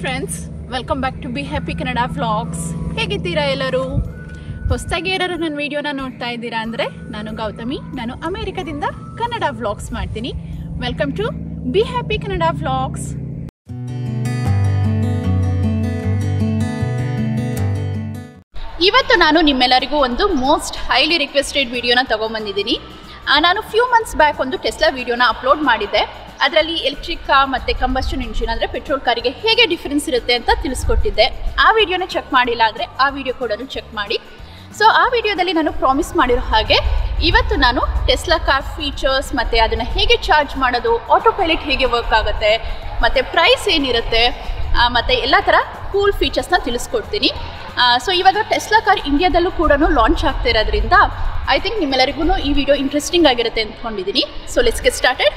Friends welcome back to be happy Kannada vlogs ಹೇಗಿದ್ದೀರಾ ಎಲ್ಲರೂ ಹೊಸದಾಗಿ ಯಾರು ನನ್ನ ವಿಡಿಯೋನ ನೋಡ್ತಾ ಇದ್ದೀರಾ ಅಂದರೆ ನಾನು ಗೌತಮಿ ನಾನು ಅಮೇರಿಕಾದಿಂದ ಕನ್ನಡ ವ್ಲಾಗ್ಸ್ ಮಾಡ್ತೀನಿ welcome to be happy Kannada vlogs ಇವತ್ತು ನಾನು ನಿಮ್ಮೆಲ್ಲರಿಗೂ ಒಂದು ಮೋಸ್ಟ್ ಹೈಲಿ ರಿಕ್ವೆಸ್ಟೆಡ್ ವಿಡಿಯೋನ ತೊಗೊಂಬಂದಿದ್ದೀನಿ ಆ, ನಾನು ಫ್ಯೂ ಮಂತ್ಸ್ ಬ್ಯಾಕ್ ಒಂದು ಟೆಸ್ಲಾ ವಿಡಿಯೋನ ಅಪ್ಲೋಡ್ ಮಾಡಿದ್ದೆ ಅದರಲ್ಲಿ ಎಲೆಕ್ಟ್ರಿಕ್ ಕಾರ್ ಮತ್ತು ಕಂಬಸ್ಟನ್ ಇಂಜಿನ್ ಅಂದರೆ ಪೆಟ್ರೋಲ್ ಕಾರಿಗೆ ಹೇಗೆ ಡಿಫ್ರೆನ್ಸ್ ಇರುತ್ತೆ ಅಂತ ತಿಳಿಸ್ಕೊಟ್ಟಿದ್ದೆ ಆ ವಿಡಿಯೋನ ಚೆಕ್ ಮಾಡಿಲ್ಲ ಅಂದರೆ ಆ ವಿಡಿಯೋ ಕೂಡ ಚೆಕ್ ಮಾಡಿ ಸೊ ಆ ವಿಡಿಯೋದಲ್ಲಿ ನಾನು ಪ್ರಾಮಿಸ್ ಮಾಡಿರೋ ಹಾಗೆ ಇವತ್ತು ನಾನು ಟೆಸ್ಲಾ ಕಾರ್ ಫೀಚರ್ಸ್ ಮತ್ತು ಅದನ್ನು ಹೇಗೆ ಚಾರ್ಜ್ ಮಾಡೋದು ಆಟೋ ಪೈಲಟ್ ಹೇಗೆ ವರ್ಕ್ ಆಗುತ್ತೆ ಮತ್ತು ಪ್ರೈಸ್ ಏನಿರುತ್ತೆ ಆ, ಮತ್ತು ಎಲ್ಲ ಥರ ಕೂಲ್ ಫೀಚರ್ಸ್ನ ತಿಳಿಸ್ಕೊಡ್ತೀನಿ ಸೊ ಇವಾಗ ಟೆಸ್ಲಾ ಕಾರ್ ಇಂಡಿಯಾದಲ್ಲೂ ಕೂಡ ಲಾಂಚ್ ಆಗ್ತಾ ಇರೋದ್ರಿಂದ ಐ ಥಿಂಕ್ ನಿಮ್ಮೆಲ್ಲರಿಗೂ ಈ ವಿಡಿಯೋ ಇಂಟ್ರೆಸ್ಟಿಂಗ್ ಆಗಿರುತ್ತೆ ಅಂದ್ಕೊಂಡಿದ್ದೀನಿ so let's get started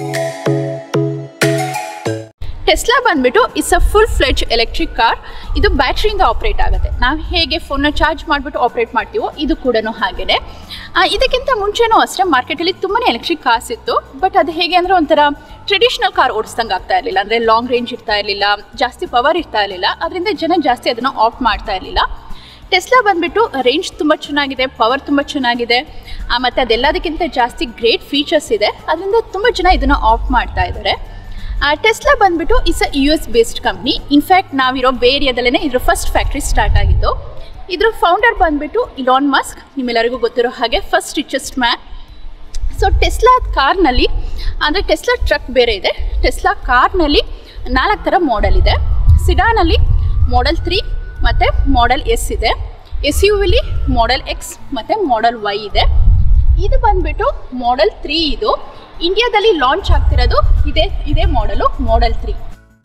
Tesla ಬಂದ್ಬಿಟ್ಟು it's a full fledged electric car ಇದು ಬ್ಯಾಟ್ರಿಯಿಂದ ಆಪ್ರೇಟ್ ಆಗುತ್ತೆ ನಾವು ಹೇಗೆ ಫೋನ್ನ ಚಾರ್ಜ್ ಮಾಡಿಬಿಟ್ಟು ಆಪ್ರೇಟ್ ಮಾಡ್ತೀವೋ ಇದು ಕೂಡ ಹಾಗೇನೆ ಆ, ಇದಕ್ಕಿಂತ ಮುಂಚೆನೂ ಅಷ್ಟೇ ಮಾರ್ಕೆಟಲ್ಲಿ ತುಂಬಾ ಎಲೆಕ್ಟ್ರಿಕ್ ಕಾರ್ಸ್ ಇತ್ತು ಬಟ್ ಅದು ಹೇಗೆ ಅಂದರೆ ಒಂಥರ ಟ್ರೆಡಿಷ್ನಲ್ ಕಾರ್ ಓಡಿಸ್ದಂಗೆ ಆಗ್ತಾ ಇರಲಿಲ್ಲ ಅಂದರೆ ಲಾಂಗ್ ರೇಂಜ್ ಇರ್ತಾ ಇರಲಿಲ್ಲ ಜಾಸ್ತಿ ಪವರ್ ಇರ್ತಾ ಇರಲಿಲ್ಲ ಅದರಿಂದ ಜನ ಜಾಸ್ತಿ ಅದನ್ನು ಆಫ್ ಮಾಡ್ತಾ ಇರಲಿಲ್ಲ ಟೆಸ್ಲಾ ಬಂದ್ಬಿಟ್ಟು ರೇಂಜ್ ತುಂಬ ಚೆನ್ನಾಗಿದೆ ಪವರ್ ತುಂಬ ಚೆನ್ನಾಗಿದೆ ಆ, ಮತ್ತು ಅದೆಲ್ಲದಕ್ಕಿಂತ ಜಾಸ್ತಿ ಗ್ರೇಟ್ ಫೀಚರ್ಸ್ ಇದೆ ಅದರಿಂದ ತುಂಬ ಜನ ಇದನ್ನು ಆಫ್ ಮಾಡ್ತಾ ಇದ್ದಾರೆ ಟೆಸ್ಲಾ ಬಂದ್ಬಿಟ್ಟು is a U S based company in fact ನಾವಿರೋ ಬೇ ಏರಿಯಾದಲ್ಲೇ ಇದ್ರ ಫಸ್ಟ್ ಫ್ಯಾಕ್ಟ್ರಿ ಸ್ಟಾರ್ಟ್ ಆಗಿದ್ದು ಇದ್ರ ಫೌಂಡರ್ ಬಂದ್ಬಿಟ್ಟು ಇಲಾನ್ ಮಸ್ಕ್ ನಿಮ್ಮೆಲ್ಲರಿಗೂ ಗೊತ್ತಿರೋ ಹಾಗೆ first richest man so Tesla ಕಾರ್ನಲ್ಲಿ ಅಂದರೆ ಟೆಸ್ಲಾ ಟ್ರಕ್ ಬೇರೆ ಇದೆ ಟೆಸ್ಲಾ ಕಾರ್ನಲ್ಲಿ ನಾಲ್ಕು ಥರ ಮಾಡೆಲ್ ಇದೆ ಸಿಡಾನಲ್ಲಿ ಮಾಡೆಲ್ ತ್ರೀ ಮತ್ತು ಮಾಡೆಲ್ ಎಸ್ ಇದೆ ಎಸ್ ಯು ವಿಲಿ ಮಾಡೆಲ್ ಎಕ್ಸ್ ಮತ್ತು ಮಾಡೆಲ್ ವೈ ಇದೆ ಇದು ಬಂದ್ಬಿಟ್ಟು ಮಾಡೆಲ್ ತ್ರೀ ಇದು ಇಂಡಿಯಾದಲ್ಲಿ ಲಾಂಚ್ ಆಗ್ತಿರೋದು ಇದೇ ಇದೇ ಮಾಡೆಲು ಮಾಡೆಲ್ ತ್ರೀ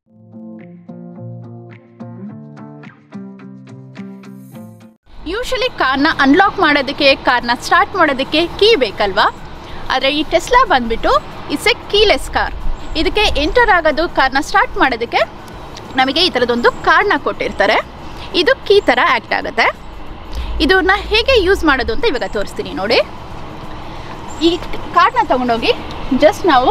ಯೂಶಲಿ ಕಾರ್ನ ಅನ್ಲಾಕ್ ಮಾಡೋದಕ್ಕೆ ಕಾರ್ನ ಸ್ಟಾರ್ಟ್ ಮಾಡೋದಕ್ಕೆ ಕೀ ಬೇಕಲ್ವಾ ಆದರೆ ಈ ಟೆಸ್ಲಾ ಬಂದ್ಬಿಟ್ಟು ಇಟ್ಸ್ ಎ ಕೀಲೆಸ್ ಕಾರ್ ಇದಕ್ಕೆ ಎಂಟರ್ ಆಗೋದು ಕಾರ್ನ ಸ್ಟಾರ್ಟ್ ಮಾಡೋದಕ್ಕೆ ನಮಗೆ ಈ ಥರದೊಂದು ಕಾರ್ಡ್ನ ಕೊಟ್ಟಿರ್ತಾರೆ ಇದು ಕೀ ಥರ ಆ್ಯಕ್ಟ್ ಆಗುತ್ತೆ ಇದನ್ನ ಹೇಗೆ ಯೂಸ್ ಮಾಡೋದು ಅಂತ ಇವಾಗ ತೋರಿಸ್ತೀನಿ ನೋಡಿ ಈ ಕಾರ್ಡ್ನ ತಗೊಂಡೋಗಿ ಜಸ್ಟ್ ನಾವು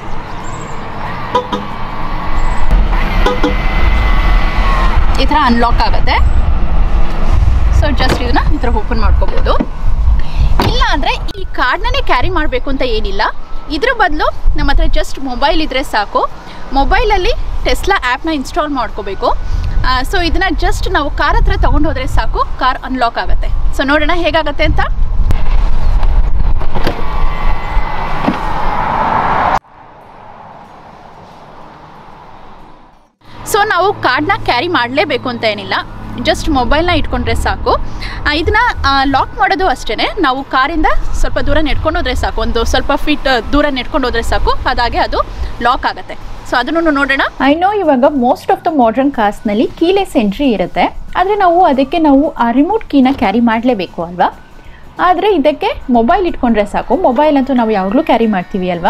ಈ ಥರ ಅನ್ಲಾಕ್ ಆಗುತ್ತೆ ಸೊ ಜಸ್ಟ್ ಇದನ್ನ ಈ ಥರ ಓಪನ್ ಮಾಡ್ಕೋಬೋದು ಇಲ್ಲ ಅಂದರೆ ಈ ಕಾರ್ಡ್ನೇ ಕ್ಯಾರಿ ಮಾಡಬೇಕು ಅಂತ ಏನಿಲ್ಲ ಇದ್ರ ಬದಲು ನಮ್ಮ ಹತ್ರ ಜಸ್ಟ್ ಮೊಬೈಲ್ ಇದ್ದರೆ ಸಾಕು ಮೊಬೈಲಲ್ಲಿ ಟೆಸ್ಲಾ ಆ್ಯಪ್ನ ಇನ್ಸ್ಟಾಲ್ ಮಾಡ್ಕೋಬೇಕು ಸೊ ಇದನ್ನು ಜಸ್ಟ್ ನಾವು ಕಾರ್ ಹತ್ರ ತೊಗೊಂಡು ಹೋದರೆ ಸಾಕು ಕಾರ್ ಅನ್ಲಾಕ್ ಆಗುತ್ತೆ ಸೊ ನೋಡೋಣ ಹೇಗಾಗತ್ತೆ ಅಂತ ಸೊ ನಾವು ಕಾರ್ಡ್ನ ಕ್ಯಾರಿ ಮಾಡಲೇಬೇಕು ಅಂತ ಏನಿಲ್ಲ ಜಸ್ಟ್ ಮೊಬೈಲ್ನ ಇಟ್ಕೊಂಡ್ರೆ ಸಾಕು ಆ, ಇದನ್ನ ಲಾಕ್ ಮಾಡೋದು ಅಷ್ಟೇ ನಾವು ಕಾರಿಂದ ಸ್ವಲ್ಪ ದೂರ ನೆಡ್ಕೊಂಡು ಹೋದ್ರೆ ಸಾಕು ಒಂದು ಸ್ವಲ್ಪ ಫೀಟ್ ದೂರ ನೆಡ್ಕೊಂಡು ಹೋದ್ರೆ ಸಾಕು ಅದಾಗೆ ಅದು ಲಾಕ್ ಆಗುತ್ತೆ ಸೊ ಅದನ್ನು ನೋಡೋಣ ಐ ನೋ ಇವಾಗ ಮೋಸ್ಟ್ ಆಫ್ ದ ಮಾಡರ್ನ್ ಕಾರ್ಸ್ನಲ್ಲಿ ಕೀಲೆಸ್ ಎಂಟ್ರಿ ಇರುತ್ತೆ ಆದರೆ ನಾವು ಅದಕ್ಕೆ ನಾವು ಆ ರಿಮೋಟ್ ಕೀನ ಕ್ಯಾರಿ ಮಾಡಲೇಬೇಕು ಅಲ್ವಾ ಆದರೆ ಇದಕ್ಕೆ ಮೊಬೈಲ್ ಇಟ್ಕೊಂಡ್ರೆ ಸಾಕು ಮೊಬೈಲ್ ಅಂತೂ ನಾವು ಯಾವಾಗಲೂ ಕ್ಯಾರಿ ಮಾಡ್ತೀವಿ ಅಲ್ವಾ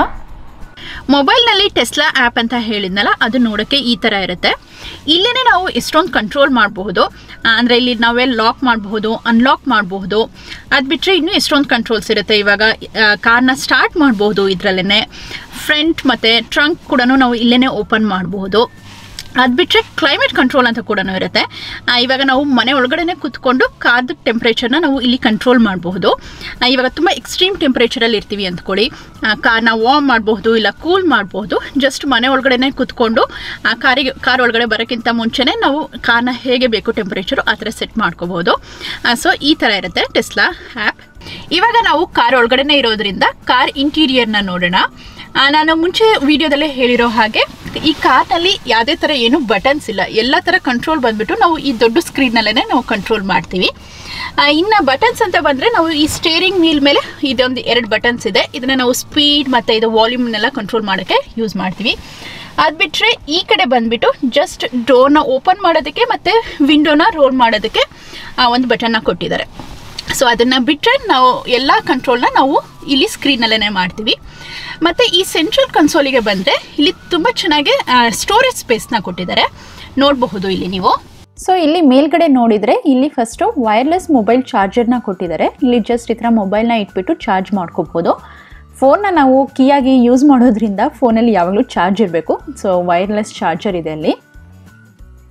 ಮೊಬೈಲ್ನಲ್ಲಿ ಟೆಸ್ಲಾ ಆ್ಯಪ್ ಅಂತ ಹೇಳಿದ್ನಲ್ಲ ಅದು ನೋಡೋಕ್ಕೆ ಈ ಥರ ಇರುತ್ತೆ ಇಲ್ಲೇ ನಾವು ಎಷ್ಟೊಂದು ಕಂಟ್ರೋಲ್ ಮಾಡಬಹುದು ಅಂದರೆ ಇಲ್ಲಿ ನಾವೇ ಲಾಕ್ ಮಾಡಬಹುದು ಅನ್ಲಾಕ್ ಮಾಡಬಹುದು ಅದು ಬಿಟ್ಟರೆ ಇನ್ನೂ ಎಷ್ಟೊಂದು ಕಂಟ್ರೋಲ್ಸ್ ಇರುತ್ತೆ ಇವಾಗ ಕಾರ್ನ ಸ್ಟಾರ್ಟ್ ಮಾಡಬಹುದು ಇದರಲ್ಲೇ ಫ್ರಂಟ್ ಮತ್ತು ಟ್ರಂಕ್ ಕೂಡ ನಾವು ಇಲ್ಲೇ ಓಪನ್ ಮಾಡಬಹುದು ಅದು ಬಿಟ್ಟರೆ ಕ್ಲೈಮೇಟ್ ಕಂಟ್ರೋಲ್ ಅಂತ ಕೂಡ ಇರುತ್ತೆ ಆ, ಇವಾಗ ನಾವು ಮನೆ ಒಳಗಡೆನೆ ಕೂತ್ಕೊಂಡು ಕಾರ್ದ ಟೆಂಪ್ರೇಚರ್ನ ನಾವು ಇಲ್ಲಿ ಕಂಟ್ರೋಲ್ ಮಾಡಬಹುದು ಆ, ಇವಾಗ ತುಂಬ ಎಕ್ಸ್ಟ್ರೀಮ್ ಟೆಂಪ್ರೇಚರಲ್ಲಿ ಇರ್ತೀವಿ ಅಂದ್ಕೊಳ್ಳಿ ಆ, ಕಾರ್ನ ವಾರ್ಮ್ ಮಾಡಬಹುದು ಇಲ್ಲ ಕೂಲ್ ಮಾಡಬಹುದು ಜಸ್ಟ್ ಮನೆ ಒಳಗಡೆನೆ ಕೂತ್ಕೊಂಡು ಆ ಕಾರಿಗೆ ಕಾರ್ ಒಳಗಡೆ ಬರೋಕ್ಕಿಂತ ಮುಂಚೆನೇ ನಾವು ಕಾರ್ನ ಹೇಗೆ ಬೇಕು ಟೆಂಪ್ರೇಚರು ಆ ಥರ ಸೆಟ್ ಮಾಡ್ಕೋಬಹುದು ಸೊ ಈ ಥರ ಇರುತ್ತೆ ಟೆಸ್ಲಾ ಆ್ಯಪ್ ಇವಾಗ ನಾವು ಕಾರ್ ಒಳಗಡೆನೆ ಇರೋದ್ರಿಂದ ಕಾರ್ ಇಂಟೀರಿಯರ್ನ ನೋಡೋಣ ಆ, ನಾನು ಮುಂಚೆ ವಿಡಿಯೋದಲ್ಲೇ ಹೇಳಿರೋ ಹಾಗೆ ಈ ಕಾರ್ನಲ್ಲಿ ಯಾವುದೇ ಥರ ಏನು ಬಟನ್ಸ್ ಇಲ್ಲ ಎಲ್ಲ ಥರ ಕಂಟ್ರೋಲ್ ಬಂದ್ಬಿಟ್ಟು ನಾವು ಈ ದೊಡ್ಡ ಸ್ಕ್ರೀನ್ನಲ್ಲೇ ನಾವು ಕಂಟ್ರೋಲ್ ಮಾಡ್ತೀವಿ ಆ, ಇನ್ನು ಬಟನ್ಸ್ ಅಂತ ಬಂದರೆ ನಾವು ಈ ಸ್ಟೇರಿಂಗ್ ವೀಲ್ ಮೇಲೆ ಇದೊಂದು ಎರಡು ಬಟನ್ಸ್ ಇದೆ ಇದನ್ನು ನಾವು ಸ್ಪೀಡ್ ಮತ್ತು ಇದು ವಾಲ್ಯೂಮ್ನೆಲ್ಲ ಕಂಟ್ರೋಲ್ ಮಾಡೋಕ್ಕೆ ಯೂಸ್ ಮಾಡ್ತೀವಿ ಅದು ಬಿಟ್ಟರೆ ಈ ಕಡೆ ಬಂದ್ಬಿಟ್ಟು ಜಸ್ಟ್ ಡೋರ್ನ ಓಪನ್ ಮಾಡೋದಕ್ಕೆ ಮತ್ತು ವಿಂಡೋನ ರೋಲ್ ಮಾಡೋದಕ್ಕೆ ಆ, ಒಂದು ಬಟನ್ನ ಕೊಟ್ಟಿದ್ದಾರೆ ಸೊ ಅದನ್ನು ಬಿಟ್ಟರೆ ನಾವು ಎಲ್ಲ ಕಂಟ್ರೋಲ್ನ ನಾವು ಇಲ್ಲಿ ಸ್ಕ್ರೀನಲ್ಲೇ ಮಾಡ್ತೀವಿ ಮತ್ತು ಈ ಸೆಂಟ್ರಲ್ ಕನ್ಸೋಲಿಗೆ ಬಂದರೆ ಇಲ್ಲಿ ತುಂಬ ಚೆನ್ನಾಗಿ ಸ್ಟೋರೇಜ್ ಸ್ಪೇಸ್ನ ಕೊಟ್ಟಿದ್ದಾರೆ ನೋಡಬಹುದು ಇಲ್ಲಿ ನೀವು ಸೊ ಇಲ್ಲಿ ಮೇಲ್ಗಡೆ ನೋಡಿದರೆ ಇಲ್ಲಿ ಫಸ್ಟು ವೈರ್ಲೆಸ್ ಮೊಬೈಲ್ ಚಾರ್ಜರ್ನ ಕೊಟ್ಟಿದ್ದಾರೆ ಇಲ್ಲಿ ಜಸ್ಟ್ ಈ ಥರ ಮೊಬೈಲ್ನ ಇಟ್ಬಿಟ್ಟು ಚಾರ್ಜ್ ಮಾಡ್ಕೋಬೋದು ಫೋನ್ನ ನಾವು ಕೀಯಾಗಿ ಯೂಸ್ ಮಾಡೋದ್ರಿಂದ ಫೋನಲ್ಲಿ ಯಾವಾಗಲೂ ಚಾರ್ಜ್ ಇರಬೇಕು ಸೊ ವೈರ್ಲೆಸ್ ಚಾರ್ಜರ್ ಇದೆ ಅಲ್ಲಿ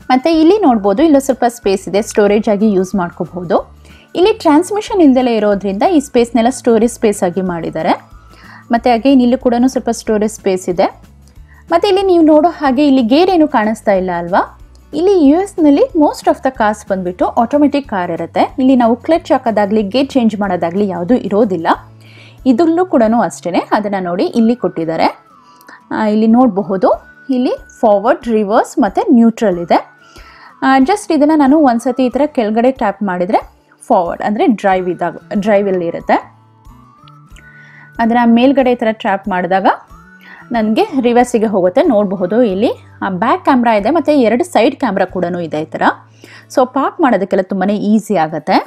ಮತ್ತು ಇಲ್ಲಿ ನೋಡ್ಬೋದು ಇಲ್ಲೂ ಸ್ವಲ್ಪ ಸ್ಪೇಸ್ ಇದೆ ಸ್ಟೋರೇಜ್ ಆಗಿ ಯೂಸ್ ಮಾಡ್ಕೋಬಹುದು ಇಲ್ಲಿ ಟ್ರಾನ್ಸ್ಮಿಷನ್ ಇಲ್ದಲೇ ಇರೋದ್ರಿಂದ ಈ ಸ್ಪೇಸ್ನೆಲ್ಲ ಸ್ಟೋರೇಜ್ ಸ್ಪೇಸ್ ಆಗಿ ಮಾಡಿದ್ದಾರೆ ಮತ್ತು ಅಗೇನ್ ಇಲ್ಲಿ ಕೂಡ ಸ್ವಲ್ಪ ಸ್ಟೋರೇಜ್ ಸ್ಪೇಸ್ ಇದೆ ಮತ್ತು ಇಲ್ಲಿ ನೀವು ನೋಡೋ ಹಾಗೆ ಇಲ್ಲಿ ಗೇರ್ ಏನು ಕಾಣಿಸ್ತಾ ಇಲ್ಲ ಅಲ್ವಾ ಇಲ್ಲಿ ಯು ಎಸ್ನಲ್ಲಿ ಮೋಸ್ಟ್ ಆಫ್ ದ ಕಾರ್ಸ್ ಬಂದುಬಿಟ್ಟು ಆಟೋಮೆಟಿಕ್ ಕಾರ್ ಇರುತ್ತೆ ಇಲ್ಲಿ ನಾವು ಕ್ಲಚ್ ಹಾಕೋದಾಗಲಿ ಗೇರ್ ಚೇಂಜ್ ಮಾಡೋದಾಗಲಿ ಯಾವುದೂ ಇರೋದಿಲ್ಲ ಇದಲ್ಲೂ ಕೂಡ ಅಷ್ಟೇ ಅದನ್ನು ನೋಡಿ ಇಲ್ಲಿ ಕೊಟ್ಟಿದ್ದಾರೆ ಆ, ಇಲ್ಲಿ ನೋಡಬಹುದು ಇಲ್ಲಿ ಫಾರ್ವರ್ಡ್ ರಿವರ್ಸ್ ಮತ್ತು ನ್ಯೂಟ್ರಲ್ ಇದೆ ಜಸ್ಟ್ ಇದನ್ನು ನಾನು ಒಂದ್ಸತಿ ಈ ಥರ ಕೆಳಗಡೆ ಟ್ಯಾಪ್ ಮಾಡಿದರೆ ಫಾರ್ವರ್ಡ್ ಅಂದರೆ ಡ್ರೈವ್ ಇದ್ದಾಗ ಡ್ರೈವಲ್ಲಿ ಇರುತ್ತೆ ಅದನ್ನು ಮೇಲ್ಗಡೆ ಈ ಥರ ಟ್ರ್ಯಾಪ್ ಮಾಡಿದಾಗ ನನಗೆ ರಿವರ್ಸಿಗೆ ಹೋಗುತ್ತೆ ನೋಡಬಹುದು ಇಲ್ಲಿ ಬ್ಯಾಕ್ ಕ್ಯಾಮ್ರಾ ಇದೆ ಮತ್ತು ಎರಡು ಸೈಡ್ ಕ್ಯಾಮ್ರಾ ಕೂಡ ಇದೆ ಈ ಥರ ಸೊ ಪಾರ್ಕ್ ಮಾಡೋದಕ್ಕೆಲ್ಲ ತುಂಬಾ ಈಸಿ ಆಗುತ್ತೆ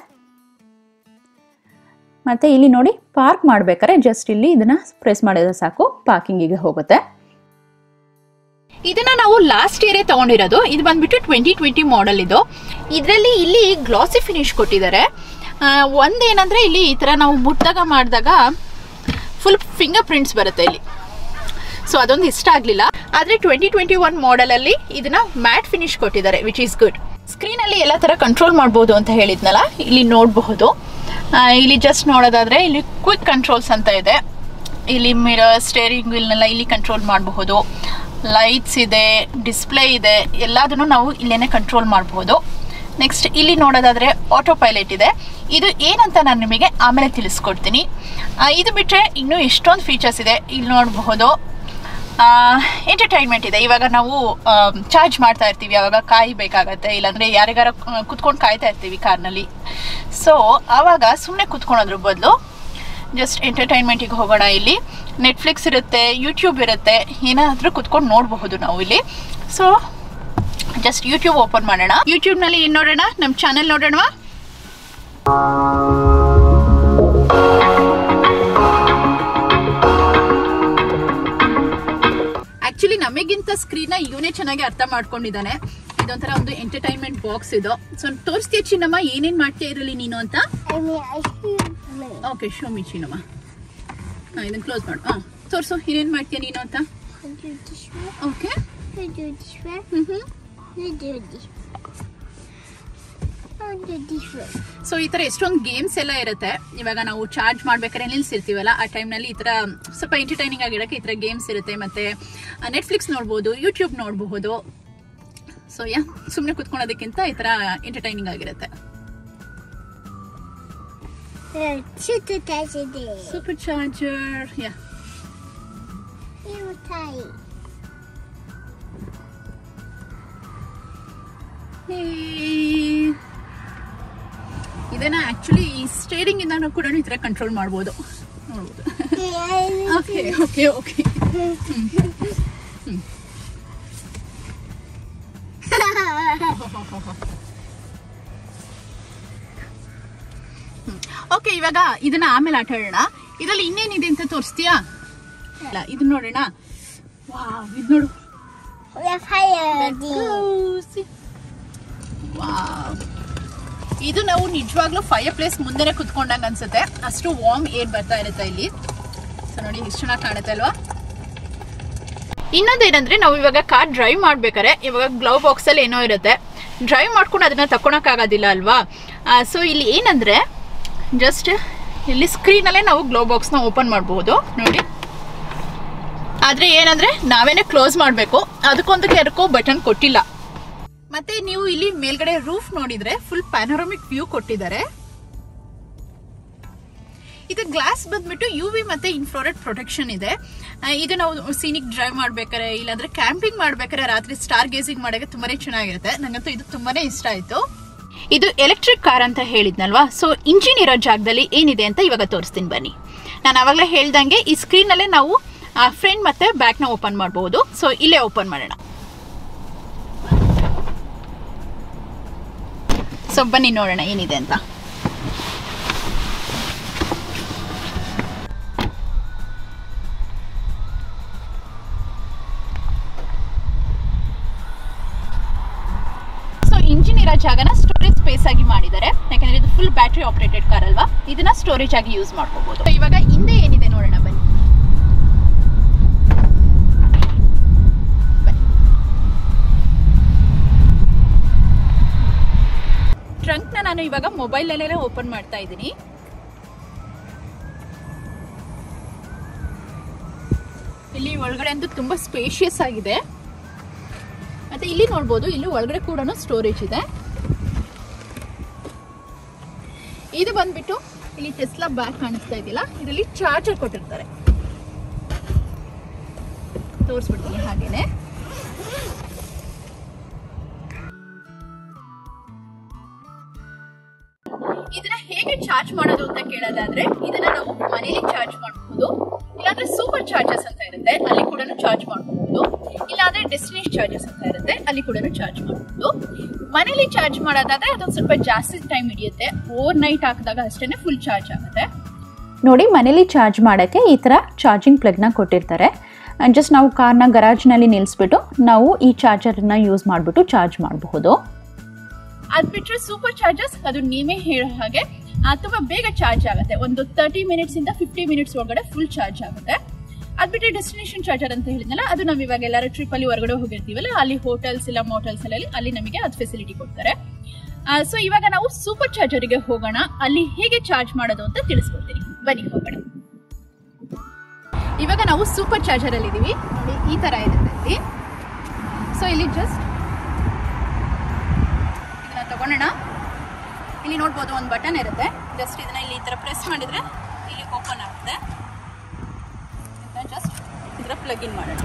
ಮತ್ತು ಇಲ್ಲಿ ನೋಡಿ ಪಾರ್ಕ್ ಮಾಡಬೇಕಾದ್ರೆ ಜಸ್ಟ್ ಇಲ್ಲಿ ಇದನ್ನು ಪ್ರೆಸ್ ಮಾಡಿದ್ರೆ ಸಾಕು ಪಾರ್ಕಿಂಗಿಗೆ ಹೋಗುತ್ತೆ ಇದನ್ನ ನಾವು ಲಾಸ್ಟ್ ಇಯರೇ ತಗೊಂಡಿರೋದು ಇದು ಬಂದ್ಬಿಟ್ಟು ಟ್ವೆಂಟಿ ಟ್ವೆಂಟಿ ಮಾಡೆಲ್ ಇದು ಇದರಲ್ಲಿ ಇಲ್ಲಿ ಗ್ಲಾಸಿ ಫಿನಿಶ್ ಕೊಟ್ಟಿದ್ದಾರೆ ಆ, ಒಂದೇನಂದ್ರೆ ಇಲ್ಲಿ ಈ ತರ ನಾವು ಮುಟ್ದಾಗ ಮಾಡಿದಾಗ ಫುಲ್ ಫಿಂಗರ್ ಪ್ರಿಂಟ್ಸ್ ಬರುತ್ತೆ ಇಲ್ಲಿ ಸೊ ಅದೊಂದು ಇಷ್ಟ ಆಗಲಿಲ್ಲ ಆದರೆ ಟ್ವೆಂಟಿ ಟ್ವೆಂಟಿ ಒನ್ ಮಾಡೆಲಲ್ಲಿ ಇದನ್ನ ಮ್ಯಾಟ್ ಫಿನಿಶ್ ಕೊಟ್ಟಿದ್ದಾರೆ ವಿಚ್ ಈಸ್ ಗುಡ್ ಸ್ಕ್ರೀನಲ್ಲಿ ಎಲ್ಲ ಥರ ಕಂಟ್ರೋಲ್ ಮಾಡ್ಬೋದು ಅಂತ ಹೇಳಿದ್ನಲ್ಲ ಇಲ್ಲಿ ನೋಡಬಹುದು ಇಲ್ಲಿ ಜಸ್ಟ್ ನೋಡೋದಾದ್ರೆ ಇಲ್ಲಿ ಕ್ವಿಕ್ ಕಂಟ್ರೋಲ್ಸ್ ಅಂತ ಇದೆ ಇಲ್ಲಿ ಮಿರರ್ ಸ್ಟೇರಿಂಗ್ ವೀಲ್ನೆಲ್ಲ ಇಲ್ಲಿ ಕಂಟ್ರೋಲ್ ಮಾಡಬಹುದು ಲೈಟ್ಸ್ ಇದೆ ಡಿಸ್ಪ್ಲೇ ಇದೆ ಎಲ್ಲದನ್ನು ನಾವು ಇಲ್ಲೇನೆ ಕಂಟ್ರೋಲ್ ಮಾಡಬಹುದು ನೆಕ್ಸ್ಟ್ ಇಲ್ಲಿ ನೋಡೋದಾದ್ರೆ ಆಟೋ ಪೈಲಟ್ ಇದೆ ಇದು ಏನಂತ ನಾನು ನಿಮಗೆ ಆಮೇಲೆ ತಿಳಿಸ್ಕೊಡ್ತೀನಿ ಆ, ಇದು ಬಿಟ್ಟರೆ ಇನ್ನೂ ಎಷ್ಟೊಂದು ಫೀಚರ್ಸ್ ಇದೆ ಇಲ್ಲಿ ನೋಡಬಹುದು ಎಂಟರ್ಟೈನ್ಮೆಂಟ್ ಇದೆ ಇವಾಗ ನಾವು ಚಾರ್ಜ್ ಮಾಡ್ತಾ ಇರ್ತೀವಿ ಅವಾಗ ಕಾಯಬೇಕಾಗತ್ತೆ ಇಲ್ಲಾಂದ್ರೆ ಯಾರಿಗಾರ ಕುತ್ಕೊಂಡು ಕಾಯ್ತಾ ಇರ್ತೀವಿ ಕಾರ್ನಲ್ಲಿ ಸೊ ಆವಾಗ ಸುಮ್ಮನೆ ಕುತ್ಕೊಳೋದ್ರ ಬದಲು ಜಸ್ಟ್ ಎಂಟರ್ಟೈನ್ಮೆಂಟಿಗೆ ಹೋಗೋಣ ಇಲ್ಲಿ ನೆಟ್ಫ್ಲಿಕ್ಸ್ ಇರುತ್ತೆ ಯೂಟ್ಯೂಬ್ ಇರುತ್ತೆ ಏನಾದರೂ ಕುತ್ಕೊಂಡು ನೋಡಬಹುದು ನಾವು ಇಲ್ಲಿ ಸೊ ಜಸ್ಟ್ ಯೂಟ್ಯೂಬ್ ಓಪನ್ ಮಾಡೋಣ ಯೂಟ್ಯೂಬ್ನಲ್ಲಿ ಏನು ನೋಡೋಣ ನಮ್ಮ ಚಾನೆಲ್ ನೋಡೋಣ ಆಕ್ಚುಲಿ ನಮಗಿಂತ ಸ್ಕ್ರೀನ್ ಇವನೇ ಚೆನ್ನಾಗಿ ಅರ್ಥ ಮಾಡ್ಕೊಂಡಿದ್ದಾನೆ ಇದೊಂಥರ ಒಂದು ಎಂಟರ್ಟೈನ್ಮೆಂಟ್ ಬಾಕ್ಸ್ ಇದು ಸೊ ತೋರಿಸ್ತೀಯ ಚಿನ್ನಮ್ಮ ಏನೇನ್ ಮಾಡ್ತೀಯ ಇರಲಿ ನೀನು ಅಂತ I mean, I should play. Okay show me Chinnamma ಹಾ ಇದನ್ನ ಕ್ಲೋಸ್ ಮಾಡು ಹಾ ತೋರಿಸು ಏನೇನ್ ಮಾಡ್ತೀಯ ನೀನು ಅಂತ I do this one. Okay I do this one. Hmm hmm I do this. I do this one. So ಈ ತರ ಎಷ್ಟೊಂದು ಗೇಮ್ಸ್ ಎಲ್ಲ ಇರುತ್ತೆ ಇವಾಗ ನಾವು ಚಾರ್ಜ್ ಮಾಡ್ಬೇಕಾದ್ರೆ ನಿಲ್ಸಿರ್ತೀವಲ್ಲ ಆ ಟೈಮ್ನಲ್ಲಿ ಈ ತರ ಸ್ವಲ್ಪ ಎಂಟರ್ಟೈನಿಂಗ್ ಆಗಿರಕ್ಕೆ ಈ ತರ ಗೇಮ್ಸ್ ಇರುತ್ತೆ ಮತ್ತೆ ನೆಟ್ಫ್ಲಿಕ್ಸ್ ನೋಡ್ಬೋದು ಯೂಟ್ಯೂಬ್ ನೋಡಬಹುದು ಸೊ ಯಾ ಸುಮ್ಮನೆ ಕುತ್ಕೊಳ್ಳೋದಕ್ಕಿಂತ ಈ ತರ ಎಂಟರ್ಟೈನಿಂಗ್ ಆಗಿರುತ್ತೆ Uh, shoot the touch it there. Supercharger yeah You tie. ಇದನ್ನ ಆಕ್ಚುಲಿ ಈ ಸ್ಟೇರಿಂಗ್ ಇಂದ ಕೂಡ ಈ ತರ ಕಂಟ್ರೋಲ್ ಮಾಡ್ಬೋದು ನೋಡ್ಬೋದು ಓಕೆ ಓಕೆ ಓಕೆ ಓಕೆ ಇವಾಗ ಇದನ್ನ ಆಮೇಲೆ ಆಟ ಆಡೋಣ ಇದರಲ್ಲಿ ಇನ್ನೇನಿದೆ ಅಂತ ತೋರಿಸ್ತೀಯಾ ಇಲ್ಲ ಇದು ನೋಡೋಣ ವಾವ್ ಇದು ನೋಡು We have fire. Goosey. Wow. ಇದು ನಾವು ನಿಜವಾಗ್ಲೂ ಫೈರ್ ಪ್ಲೇಸ್ ಮುಂದೆನೆ ಕುತ್ಕೊಂಡಂಗ ಅನ್ಸುತ್ತೆ ಅಷ್ಟು ವಾರ್ಮ್ ಏರ್ ಬರ್ತಾ ಇರುತ್ತೆ ಇಲ್ಲಿ ಸೊ ನೋಡಿ ಎಷ್ಟು ಚೆನ್ನಾಗಿ ಕಾಣುತ್ತೆ ಅಲ್ವಾ ಇನ್ನೊಂದೇನಂದ್ರೆ ನಾವು ಇವಾಗ ಕಾರ್ ಡ್ರೈವ್ ಮಾಡ್ಬೇಕಾದ್ರೆ ಇವಾಗ ಗ್ಲೌ ಬಾಕ್ಸ್ ಅಲ್ಲಿ ಏನೋ ಇರುತ್ತೆ ಡ್ರೈವ್ ಮಾಡ್ಕೊಂಡು ಅದನ್ನ ತಕೊಳಕ್ಕಾಗೋದಿಲ್ಲ ಅಲ್ವಾ ಸೊ ಇಲ್ಲಿ ಏನಂದ್ರೆ ಜಸ್ಟ್ ಇಲ್ಲಿ ಸ್ಕ್ರೀನಲ್ಲೇ ನಾವು ಗ್ಲೋ ಬಾಕ್ಸ್ನ ಓಪನ್ ಮಾಡಬಹುದು ನೋಡಿ ಆದ್ರೆ ಏನಂದ್ರೆ ನಾವೇನೆ ಕ್ಲೋಸ್ ಮಾಡಬೇಕು ಅದಕ್ಕೊಂದು ಕೆರಕೋ ಬಟನ್ ಕೊಟ್ಟಿಲ್ಲ ಮತ್ತೆ ನೀವು ಇಲ್ಲಿ ಮೇಲ್ಗಡೆ ರೂಫ್ ನೋಡಿದ್ರೆ ಫುಲ್ ಪ್ಯಾನೋರಮಿಕ್ ವ್ಯೂ ಕೊಟ್ಟಿದ್ದಾರೆ ಇದು ಗ್ಲಾಸ್ ಬಂದ್ಬಿಟ್ಟು ಯು ವಿ ಮತ್ತೆ ಇನ್ಫ್ರಾರೆಡ್ ಪ್ರೊಟೆಕ್ಷನ್ ಇದೆ ಆ, ಇದು ನಾವು ಸೀನಿಕ್ ಡ್ರೈವ್ ಮಾಡ್ಬೇಕಾರೆ ಇಲ್ಲಾಂದ್ರೆ ಕ್ಯಾಂಪಿಂಗ್ ಮಾಡ್ಬೇಕಾರೆ ರಾತ್ರಿ ಸ್ಟಾರ್ ಗೇಸಿಂಗ್ ಮಾಡಕ್ಕೆ ತುಂಬಾನೇ ಚೆನ್ನಾಗಿರುತ್ತೆ ನಂಗಂತೂ ಇದು ತುಂಬಾನೇ ಇಷ್ಟ ಆಯ್ತು ಇದು ಎಲೆಕ್ಟ್ರಿಕ್ ಕಾರ್ ಅಂತ ಹೇಳಿದ್ನಲ್ವಾ ಸೊ ಇಂಜಿನ್ ಇರೋ ಜಾಗದಲ್ಲಿ ಏನಿದೆ ಅಂತ ಇವಾಗ ತೋರಿಸ್ತೀನಿ ಬನ್ನಿ ನಾನು ಅವಾಗಲೇ ಹೇಳ್ದಂಗೆ ಈ ಸ್ಕ್ರೀನಲ್ಲೇ ನಾವು ಫ್ರಂಟ್ ಮತ್ತೆ ಬ್ಯಾಕ್ನ ಓಪನ್ ಮಾಡಬಹುದು ಸೊ ಇಲ್ಲೇ ಓಪನ್ ಮಾಡೋಣ ಸೊ ಬನ್ನಿ ನೋಡೋಣ ಏನಿದೆ ಅಂತ ಸೊ ಇಂಜಿನ್ ಇರೋ ಜಾಗನ ಸ್ಟೋರೇಜ್ ಸ್ಪೇಸ್ ಆಗಿ ಮಾಡಿದ್ದಾರೆ ಯಾಕಂದ್ರೆ ಇದು ಫುಲ್ ಬ್ಯಾಟ್ರಿ ಆಪರೇಟೆಡ್ ಕಾರ್ ಅಲ್ವಾ ಇದನ್ನ ಸ್ಟೋರೇಜ್ ಆಗಿ ಯೂಸ್ ಮಾಡ್ಕೋಬಹುದು So, ಇವಾಗ ಹಿಂದೆ ಏನಿದೆ ನೋಡೋಣ ಬನ್ನಿ ಬನ್ನಿ. ನಾನು ಇವಾಗ ಮೊಬೈಲ್ ಅಲ್ಲೇ ಓಪನ್ ಮಾಡ್ತಾ ಇದ್ದೀನಿ ಇಲ್ಲಿ ಒಳಗಡೆ ಅಂತೂ ತುಂಬಾ ಸ್ಪೇಷಿಯಸ್ ಆಗಿದೆ ಮತ್ತೆ ಇಲ್ಲಿ ನೋಡ್ಬೋದು ಇಲ್ಲಿ ಒಳಗಡೆ ಕೂಡ ಸ್ಟೋರೇಜ್ ಇದೆ ಇದು ಬಂದ್ಬಿಟ್ಟು ಇಲ್ಲಿ ಟೆಸ್ಲಾ ಬ್ಯಾಗ್ ಕಾಣಿಸ್ತಾ ಇದೆಯಲ್ಲ ಇದರಲ್ಲಿ ಚಾರ್ಜರ್ ಕೊಟ್ಟಿರ್ತಾರೆ ತೋರಿಸ್ಬಿಡ್ತೀನಿ ಹಾಗೇನೆ ಇದನ್ನ ಹೇಗೆ ಚಾರ್ಜ್ ಮಾಡೋದು ಅಂತ ಕೇಳೋದಾದ್ರೆ ಇದನ್ನ ನಾವು ಮನೇಲಿ ಚಾರ್ಜ್ ಮಾಡಬಹುದು ಇಲ್ಲಾಂದ್ರೆ ಸೂಪರ್ ಚಾರ್ಜಸ್ ಅಂತ ಇರುತ್ತೆ ಅಲ್ಲಿ ಕೂಡ ಚಾರ್ಜ್ ಮಾಡಬಹುದು ಇಲ್ಲಾಂದ್ರೆ ಡೆಸ್ಟಿನೇಷನ್ ಚಾರ್ಜಸ್ ಅಂತ ಇರುತ್ತೆ ಅಲ್ಲಿ ಕೂಡ ಚಾರ್ಜ್ ಮಾಡಬಹುದು ಮನೇಲಿ ಚಾರ್ಜ್ ಮಾಡೋದಾದ್ರೆ ಅದೊಂದು ಸ್ವಲ್ಪ ಜಾಸ್ತಿ ಟೈಮ್ ಹಿಡಿಯುತ್ತೆ ಓವರ್ ನೈಟ್ ಹಾಕಿದಾಗ ಅಷ್ಟೇ ಫುಲ್ ಚಾರ್ಜ್ ಆಗುತ್ತೆ ನೋಡಿ ಮನೇಲಿ ಚಾರ್ಜ್ ಮಾಡೋಕ್ಕೆ ಈ ಥರ ಚಾರ್ಜಿಂಗ್ ಪ್ಲಗ್ನ ಕೊಟ್ಟಿರ್ತಾರೆ ಜಸ್ಟ್ ನಾವು ಕಾರ್ನ ಗರಾಜ್ನಲ್ಲಿ ನಿಲ್ಲಿಸ್ಬಿಟ್ಟು ನಾವು ಈ ಚಾರ್ಜರ್ನ ಯೂಸ್ ಮಾಡಿಬಿಟ್ಟು ಚಾರ್ಜ್ ಮಾಡಬಹುದು ಅದ್ ಬಿಟ್ರೆ ಸೂಪರ್ ಚಾರ್ಜಸ್ ಅದು ನೀವೇ ಹೇಳೋ ಹಾಗೆ ಆ, ತುಂಬಾ ಬೇಗ ಚಾರ್ಜ್ ಆಗುತ್ತೆ ಒಂದು ತರ್ಟಿ ಮಿನಿಟ್ಸ್ ಇಂದ ಫಿಫ್ಟಿ ಮಿನಿಟ್ಸ್ ಒಳಗಡೆ ಫುಲ್ ಚಾರ್ಜ್ ಆಗುತ್ತೆ ಅದ್ ಬಿಟ್ಟರೆ ಡೆಸ್ಟಿನೇಷನ್ ಚಾರ್ಜರ್ ಅಂತ ಹೇಳಿದ್ನಲ್ಲ ಅದು ನಾವು ಇವಾಗ ಎಲ್ಲರೂ ಟ್ರಿಪ್ ಅಲ್ಲಿ ಹೊರಗಡೆ ಹೋಗಿರ್ತೀವಲ್ಲ ಅಲ್ಲಿ ಹೋಟೆಲ್ಸ್ ಇಲ್ಲ ಮೋಟಲ್ಸ್ ಅಲ್ಲಿ ಅಲ್ಲಿ ನಮಗೆ ಅದು ಫೆಸಿಲಿಟಿ ಕೊಡ್ತಾರೆ ಸೊ ಇವಾಗ ನಾವು ಸೂಪರ್ ಚಾರ್ಜರ್ಗೆ ಹೋಗೋಣ ಅಲ್ಲಿ ಹೇಗೆ ಚಾರ್ಜ್ ಮಾಡೋದು ಅಂತ ತಿಳಿಸ್ಕೊಡ್ತೀನಿ ಬನ್ನಿ ಹೋಗೋಣ ಇವಾಗ ನಾವು ಸೂಪರ್ ಚಾರ್ಜರ್ ಅಲ್ಲಿ ಇದೀವಿ ನೋಡಿ ಈ ತರ ಇರುತ್ತೆ ಇಲ್ಲಿ ಸೊ ಇಲ್ಲಿ ಜಸ್ಟ್ ಇದನ್ನ ತಗೊಳ್ಳೋಣ ಇಲ್ಲಿ ನೋಡ್ಬೋದು ಒಂದು ಬಟನ್ ಇರುತ್ತೆ ಜಸ್ಟ್ ಇದನ್ನ ಇಲ್ಲಿ ಈ ತರ ಪ್ರೆಸ್ ಮಾಡಿದ್ರೆ ಇಲ್ಲಿ ಓಪನ್ ಆಗುತ್ತೆ ಜಸ್ಟ್ ಇದರ ಪ್ಲಗ್ ಇನ್ ಮಾಡೋಣ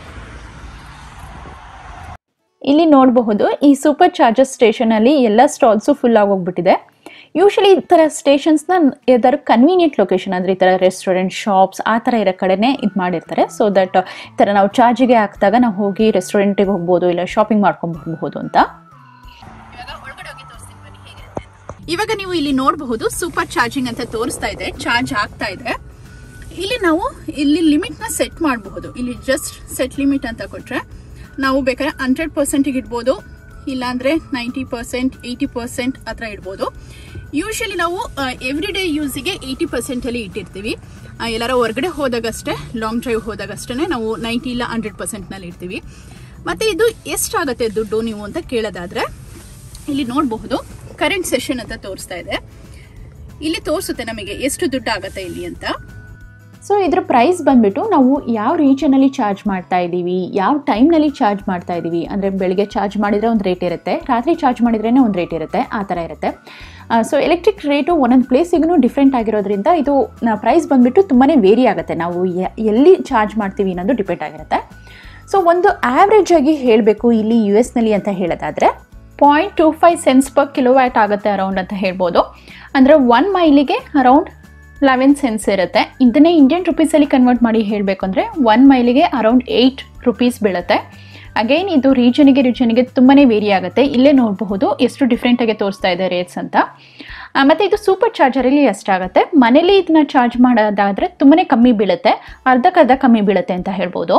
ಇಲ್ಲಿ ನೋಡಬಹುದು ಈ ಸೂಪರ್ ಚಾರ್ಜರ್ ಸ್ಟೇಷನಲ್ಲಿ ಎಲ್ಲ ಸ್ಟಾಲ್ಸು ಫುಲ್ ಆಗೋಗ್ಬಿಟ್ಟಿದೆ ಯೂಶಲಿ ಈ ಥರ ಸ್ಟೇಷನ್ಸ್ನ ಯಾವ್ದಾದ್ರು ಕನ್ವೀನಿಯಂಟ್ ಲೊಕೇಶನ್ ಅಂದರೆ ಈ ಥರ ರೆಸ್ಟೋರೆಂಟ್ ಶಾಪ್ಸ್ ಆ ಥರ ಇರೋ ಕಡೆನೇ ಇದು ಮಾಡಿರ್ತಾರೆ ಸೊ ದಟ್ ಈ ಥರ ನಾವು ಚಾರ್ಜಿಗೆ ಹಾಕಿದಾಗ ನಾವು ಹೋಗಿ ರೆಸ್ಟೋರೆಂಟಿಗೆ ಹೋಗ್ಬೋದು ಇಲ್ಲ ಶಾಪಿಂಗ್ ಮಾಡ್ಕೊಂಡು ಬರ್ಬೋದು ಅಂತ ಇವಾಗ ಒಳಗಡೆ ಹೋಗಿ ತೋರಿಸ್ತೀನಿ ಬನ್ನಿ ಹೇಗಿರುತ್ತೆ ಅಂತ. ಇವಾಗ ನೀವು ಇಲ್ಲಿ ನೋಡಬಹುದು ಸೂಪರ್ ಚಾರ್ಜಿಂಗ್ ಅಂತ ತೋರಿಸ್ತಾ ಇದೆ ಚಾರ್ಜ್ ಆಗ್ತಾ ಇದೆ ಇಲ್ಲಿ ನಾವು ಇಲ್ಲಿ ಲಿಮಿಟ್ ನ ಸೆಟ್ ಮಾಡಬಹುದು ಇಲ್ಲಿ ಜಸ್ಟ್ ಸೆಟ್ ಲಿಮಿಟ್ ಅಂತ ಕೊಟ್ರೆ ನಾವು ಬೇಕಾದ್ರೆ ಹಂಡ್ರೆಡ್ ಪರ್ಸೆಂಟಿಗೆ ಇಡ್ಬೋದು ಇಲ್ಲಾಂದ್ರೆ ನೈಂಟಿ ಪರ್ಸೆಂಟ್ ಏಯ್ಟಿ ಪರ್ಸೆಂಟ್ ಆ ಥರ ಇಡ್ಬೋದು ಯೂಶಲಿ ನಾವು ಎವ್ರಿ ಡೇ ಯೂಸಿಗೆ ಏಯ್ಟಿ ಪರ್ಸೆಂಟ್ ಅಲ್ಲಿ ಇಟ್ಟಿರ್ತೀವಿ ಆ, ಎಲ್ಲಾರ ಹೊರಗಡೆ ಹೋದಾಗಷ್ಟೇ ಲಾಂಗ್ ಡ್ರೈವ್ ಹೋದಾಗಷ್ಟೇ ನಾವು ನೈಂಟಿ ಇಲ್ಲ ಹಂಡ್ರೆಡ್ ಪರ್ಸೆಂಟ್ ನಲ್ಲಿ ಇಡ್ತೀವಿ ಮತ್ತೆ ಇದು ಎಷ್ಟಾಗತ್ತೆ ದುಡ್ಡು ನೀವು ಅಂತ ಕೇಳೋದಾದ್ರೆ ಇಲ್ಲಿ ನೋಡಬಹುದು ಕರೆಂಟ್ ಸೆಷನ್ ಅಂತ ತೋರಿಸ್ತಾ ಇದೆ ಇಲ್ಲಿ ತೋರಿಸುತ್ತೆ ನಮಗೆ ಎಷ್ಟು ದುಡ್ಡು ಆಗತ್ತೆ ಇಲ್ಲಿ ಅಂತ ಸೊ ಇದ್ರ ಪ್ರೈಸ್ ಬಂದ್ಬಿಟ್ಟು ನಾವು ಯಾವ ರೀಜನಲ್ಲಿ ಚಾರ್ಜ್ ಮಾಡ್ತಾ ಇದ್ದೀವಿ ಯಾವ ಟೈಮ್ನಲ್ಲಿ ಚಾರ್ಜ್ ಮಾಡ್ತಾ ಇದ್ದೀವಿ ಅಂದರೆ ಬೆಳಿಗ್ಗೆ ಚಾರ್ಜ್ ಮಾಡಿದರೆ ಒಂದು ರೇಟ್ ಇರುತ್ತೆ ರಾತ್ರಿ ಚಾರ್ಜ್ ಮಾಡಿದ್ರೇ ಒಂದು ರೇಟ್ ಇರುತ್ತೆ ಆ ಥರ ಇರುತ್ತೆ ಸೊ ಎಲೆಕ್ಟ್ರಿಕ್ ರೇಟು ಒಂದೊಂದು ಪ್ಲೇಸಿಗೂ ಡಿಫ್ರೆಂಟ್ ಆಗಿರೋದ್ರಿಂದ ಇದು ಪ್ರೈಸ್ ಬಂದ್ಬಿಟ್ಟು ತುಂಬಾ ವೇರಿ ಆಗುತ್ತೆ ನಾವು ಎ- ಎಲ್ಲಿ ಚಾರ್ಜ್ ಮಾಡ್ತೀವಿ ಅನ್ನೋದು ಡಿಪೆಂಡ್ ಆಗಿರುತ್ತೆ ಸೊ ಒಂದು ಆವ್ರೇಜ್ ಆಗಿ ಹೇಳಬೇಕು ಇಲ್ಲಿ ಯು ಎಸ್ನಲ್ಲಿ ಅಂತ ಹೇಳೋದಾದರೆ point two five cents per kilowatt ಆಗುತ್ತೆ ಅರೌಂಡ್ ಅಂತ ಹೇಳ್ಬೋದು ಅಂದರೆ ಒನ್ ಮೈಲಿಗೆ ಅರೌಂಡ್ ಲೆವೆನ್ ಸೆನ್ಸ್ ಇರುತ್ತೆ ಇದನ್ನೇ ಇಂಡಿಯನ್ ರುಪೀಸಲ್ಲಿ ಕನ್ವರ್ಟ್ ಮಾಡಿ ಹೇಳಬೇಕು ಅಂದರೆ ಒನ್ ಮೈಲಿಗೆ ಅರೌಂಡ್ ಏಯ್ಟ್ ರುಪೀಸ್ ಬೀಳುತ್ತೆ ಅಗೈನ್ ಇದು ರೀಜನಿಗೆ ರೀಜನಿಗೆ ತುಂಬಾ ವೇರಿ ಆಗುತ್ತೆ ಇಲ್ಲೇ ನೋಡಬಹುದು ಎಷ್ಟು ಡಿಫ್ರೆಂಟಾಗಿ ತೋರಿಸ್ತಾ ಇದೆ ರೇಟ್ಸ್ ಅಂತ ಆ, ಮತ್ತೆ ಇದು ಸೂಪರ್ ಚಾರ್ಜರಲ್ಲಿ ಎಷ್ಟಾಗುತ್ತೆ ಮನೇಲಿ ಇದನ್ನ ಚಾರ್ಜ್ ಮಾಡೋದಾದರೆ ತುಂಬಾ ಕಮ್ಮಿ ಬೀಳುತ್ತೆ ಅರ್ಧಕ್ಕರ್ಧ ಕಮ್ಮಿ ಬೀಳುತ್ತೆ ಅಂತ ಹೇಳ್ಬೋದು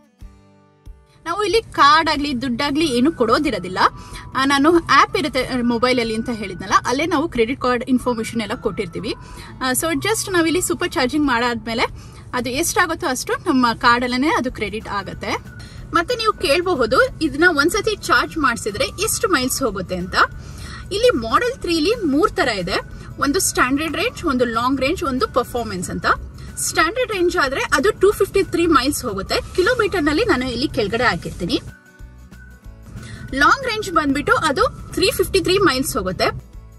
ನಾವು ಇಲ್ಲಿ ಕಾರ್ಡ್ ಆಗ್ಲಿ ದುಡ್ಡಾಗ್ಲಿ ಏನು ಕೊಡೋದಿರೋದಿಲ್ಲ ಆ, ನಾನು ಆಪ್ ಇರುತ್ತೆ ಮೊಬೈಲ್ ಅಲ್ಲಿ ಅಂತ ಹೇಳಿದ್ನಲ್ಲ ಅಲ್ಲೇ ನಾವು ಕ್ರೆಡಿಟ್ ಕಾರ್ಡ್ ಇನ್ಫಾರ್ಮೇಶನ್ ಎಲ್ಲ ಕೊಟ್ಟಿರ್ತೀವಿ ಸೊ ಜಸ್ಟ್ ನಾವಿಲ್ಲಿ ಸೂಪರ್ ಚಾರ್ಜಿಂಗ್ ಮಾಡಾದ್ಮೇಲೆ ಅದು ಎಷ್ಟಾಗುತ್ತೋ ಅಷ್ಟು ನಮ್ಮ ಕಾರ್ಡ್ ಅಲ್ಲೇ ಅದು ಕ್ರೆಡಿಟ್ ಆಗುತ್ತೆ ಮತ್ತೆ ನೀವು ಕೇಳಬಹುದು ಇದನ್ನ ಒಂದ್ಸತಿ ಚಾರ್ಜ್ ಮಾಡಿಸಿದ್ರೆ ಎಷ್ಟು ಮೈಲ್ಸ್ ಹೋಗುತ್ತೆ ಅಂತ ಇಲ್ಲಿ ಮಾಡೆಲ್ ತ್ರೀಲಿ ಮೂರ್ ತರ ಇದೆ ಒಂದು ಸ್ಟ್ಯಾಂಡರ್ಡ್ ರೇಂಜ್ ಒಂದು ಲಾಂಗ್ ರೇಂಜ್ ಒಂದು ಪರ್ಫಾರ್ಮೆನ್ಸ್ ಅಂತ ಸ್ಟ್ಯಾಂಡರ್ಡ್ ರೇಂಜ್ ಆದ್ರೆ ಅದು ಟೂ ಫಿಫ್ಟಿ ತ್ರೀ ಮೈಲ್ಸ್ ಹೋಗುತ್ತೆ ಕಿಲೋಮೀಟರ್ ನಲ್ಲಿ ನಾನು ಇಲ್ಲಿ ಕೆಳಗಡೆ ಹಾಕಿರ್ತೀನಿ ಲಾಂಗ್ ರೇಂಜ್ ಬಂದ್ಬಿಟ್ಟು ಅದು ತ್ರೀ ಫಿಫ್ಟಿ ತ್ರೀ ಮೈಲ್ಸ್ ಹೋಗುತ್ತೆ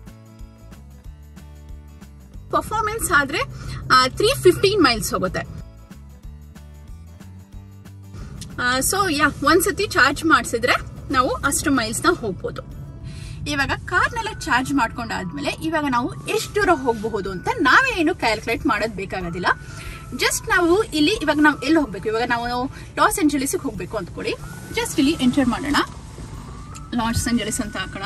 ಪರ್ಫಾರ್ಮೆನ್ಸ್ ಆದ್ರೆ ತ್ರೀ ಫಿಫ್ಟೀನ್ ಮೈಲ್ಸ್ ಹೋಗುತ್ತೆ ಸೊ ಯಾ ಒಂದ್ಸತಿ ಚಾರ್ಜ್ ಮಾಡಿಸಿದ್ರೆ ನಾವು ಅಷ್ಟು ಮೈಲ್ಸ್ ನ ಹೋಗ್ಬೋದು ಇವಾಗ ಕಾರ್ನೆಲ್ಲ ಚಾರ್ಜ್ ಮಾಡ್ಕೊಂಡಾದ್ಮೇಲೆ ಇವಾಗ ನಾವು ಎಷ್ಟು ದೂರ ಹೋಗಬಹುದು ಅಂತ ನಾವೇ ಏನು ಕ್ಯಾಲ್ಕುಲೇಟ್ ಮಾಡೋದು ಬೇಕಾಗೋದಿಲ್ಲ ಜಸ್ಟ್ ನಾವು ಇಲ್ಲಿ ಇವಾಗ ನಾವು ಎಲ್ಲಿ ಹೋಗ್ಬೇಕು ಇವಾಗ ನಾವು ಲಾಸ್ ಏಂಜಲೀಸ್ ಹೋಗ್ಬೇಕು ಅಂದ್ಕೊಳ್ಳಿ ಜಸ್ಟ್ ಇಲ್ಲಿ ಎಂಟರ್ ಮಾಡೋಣ ಲಾಸ್ ಏಂಜಲೀಸ್ ಅಂತ ಹಾಕೋಣ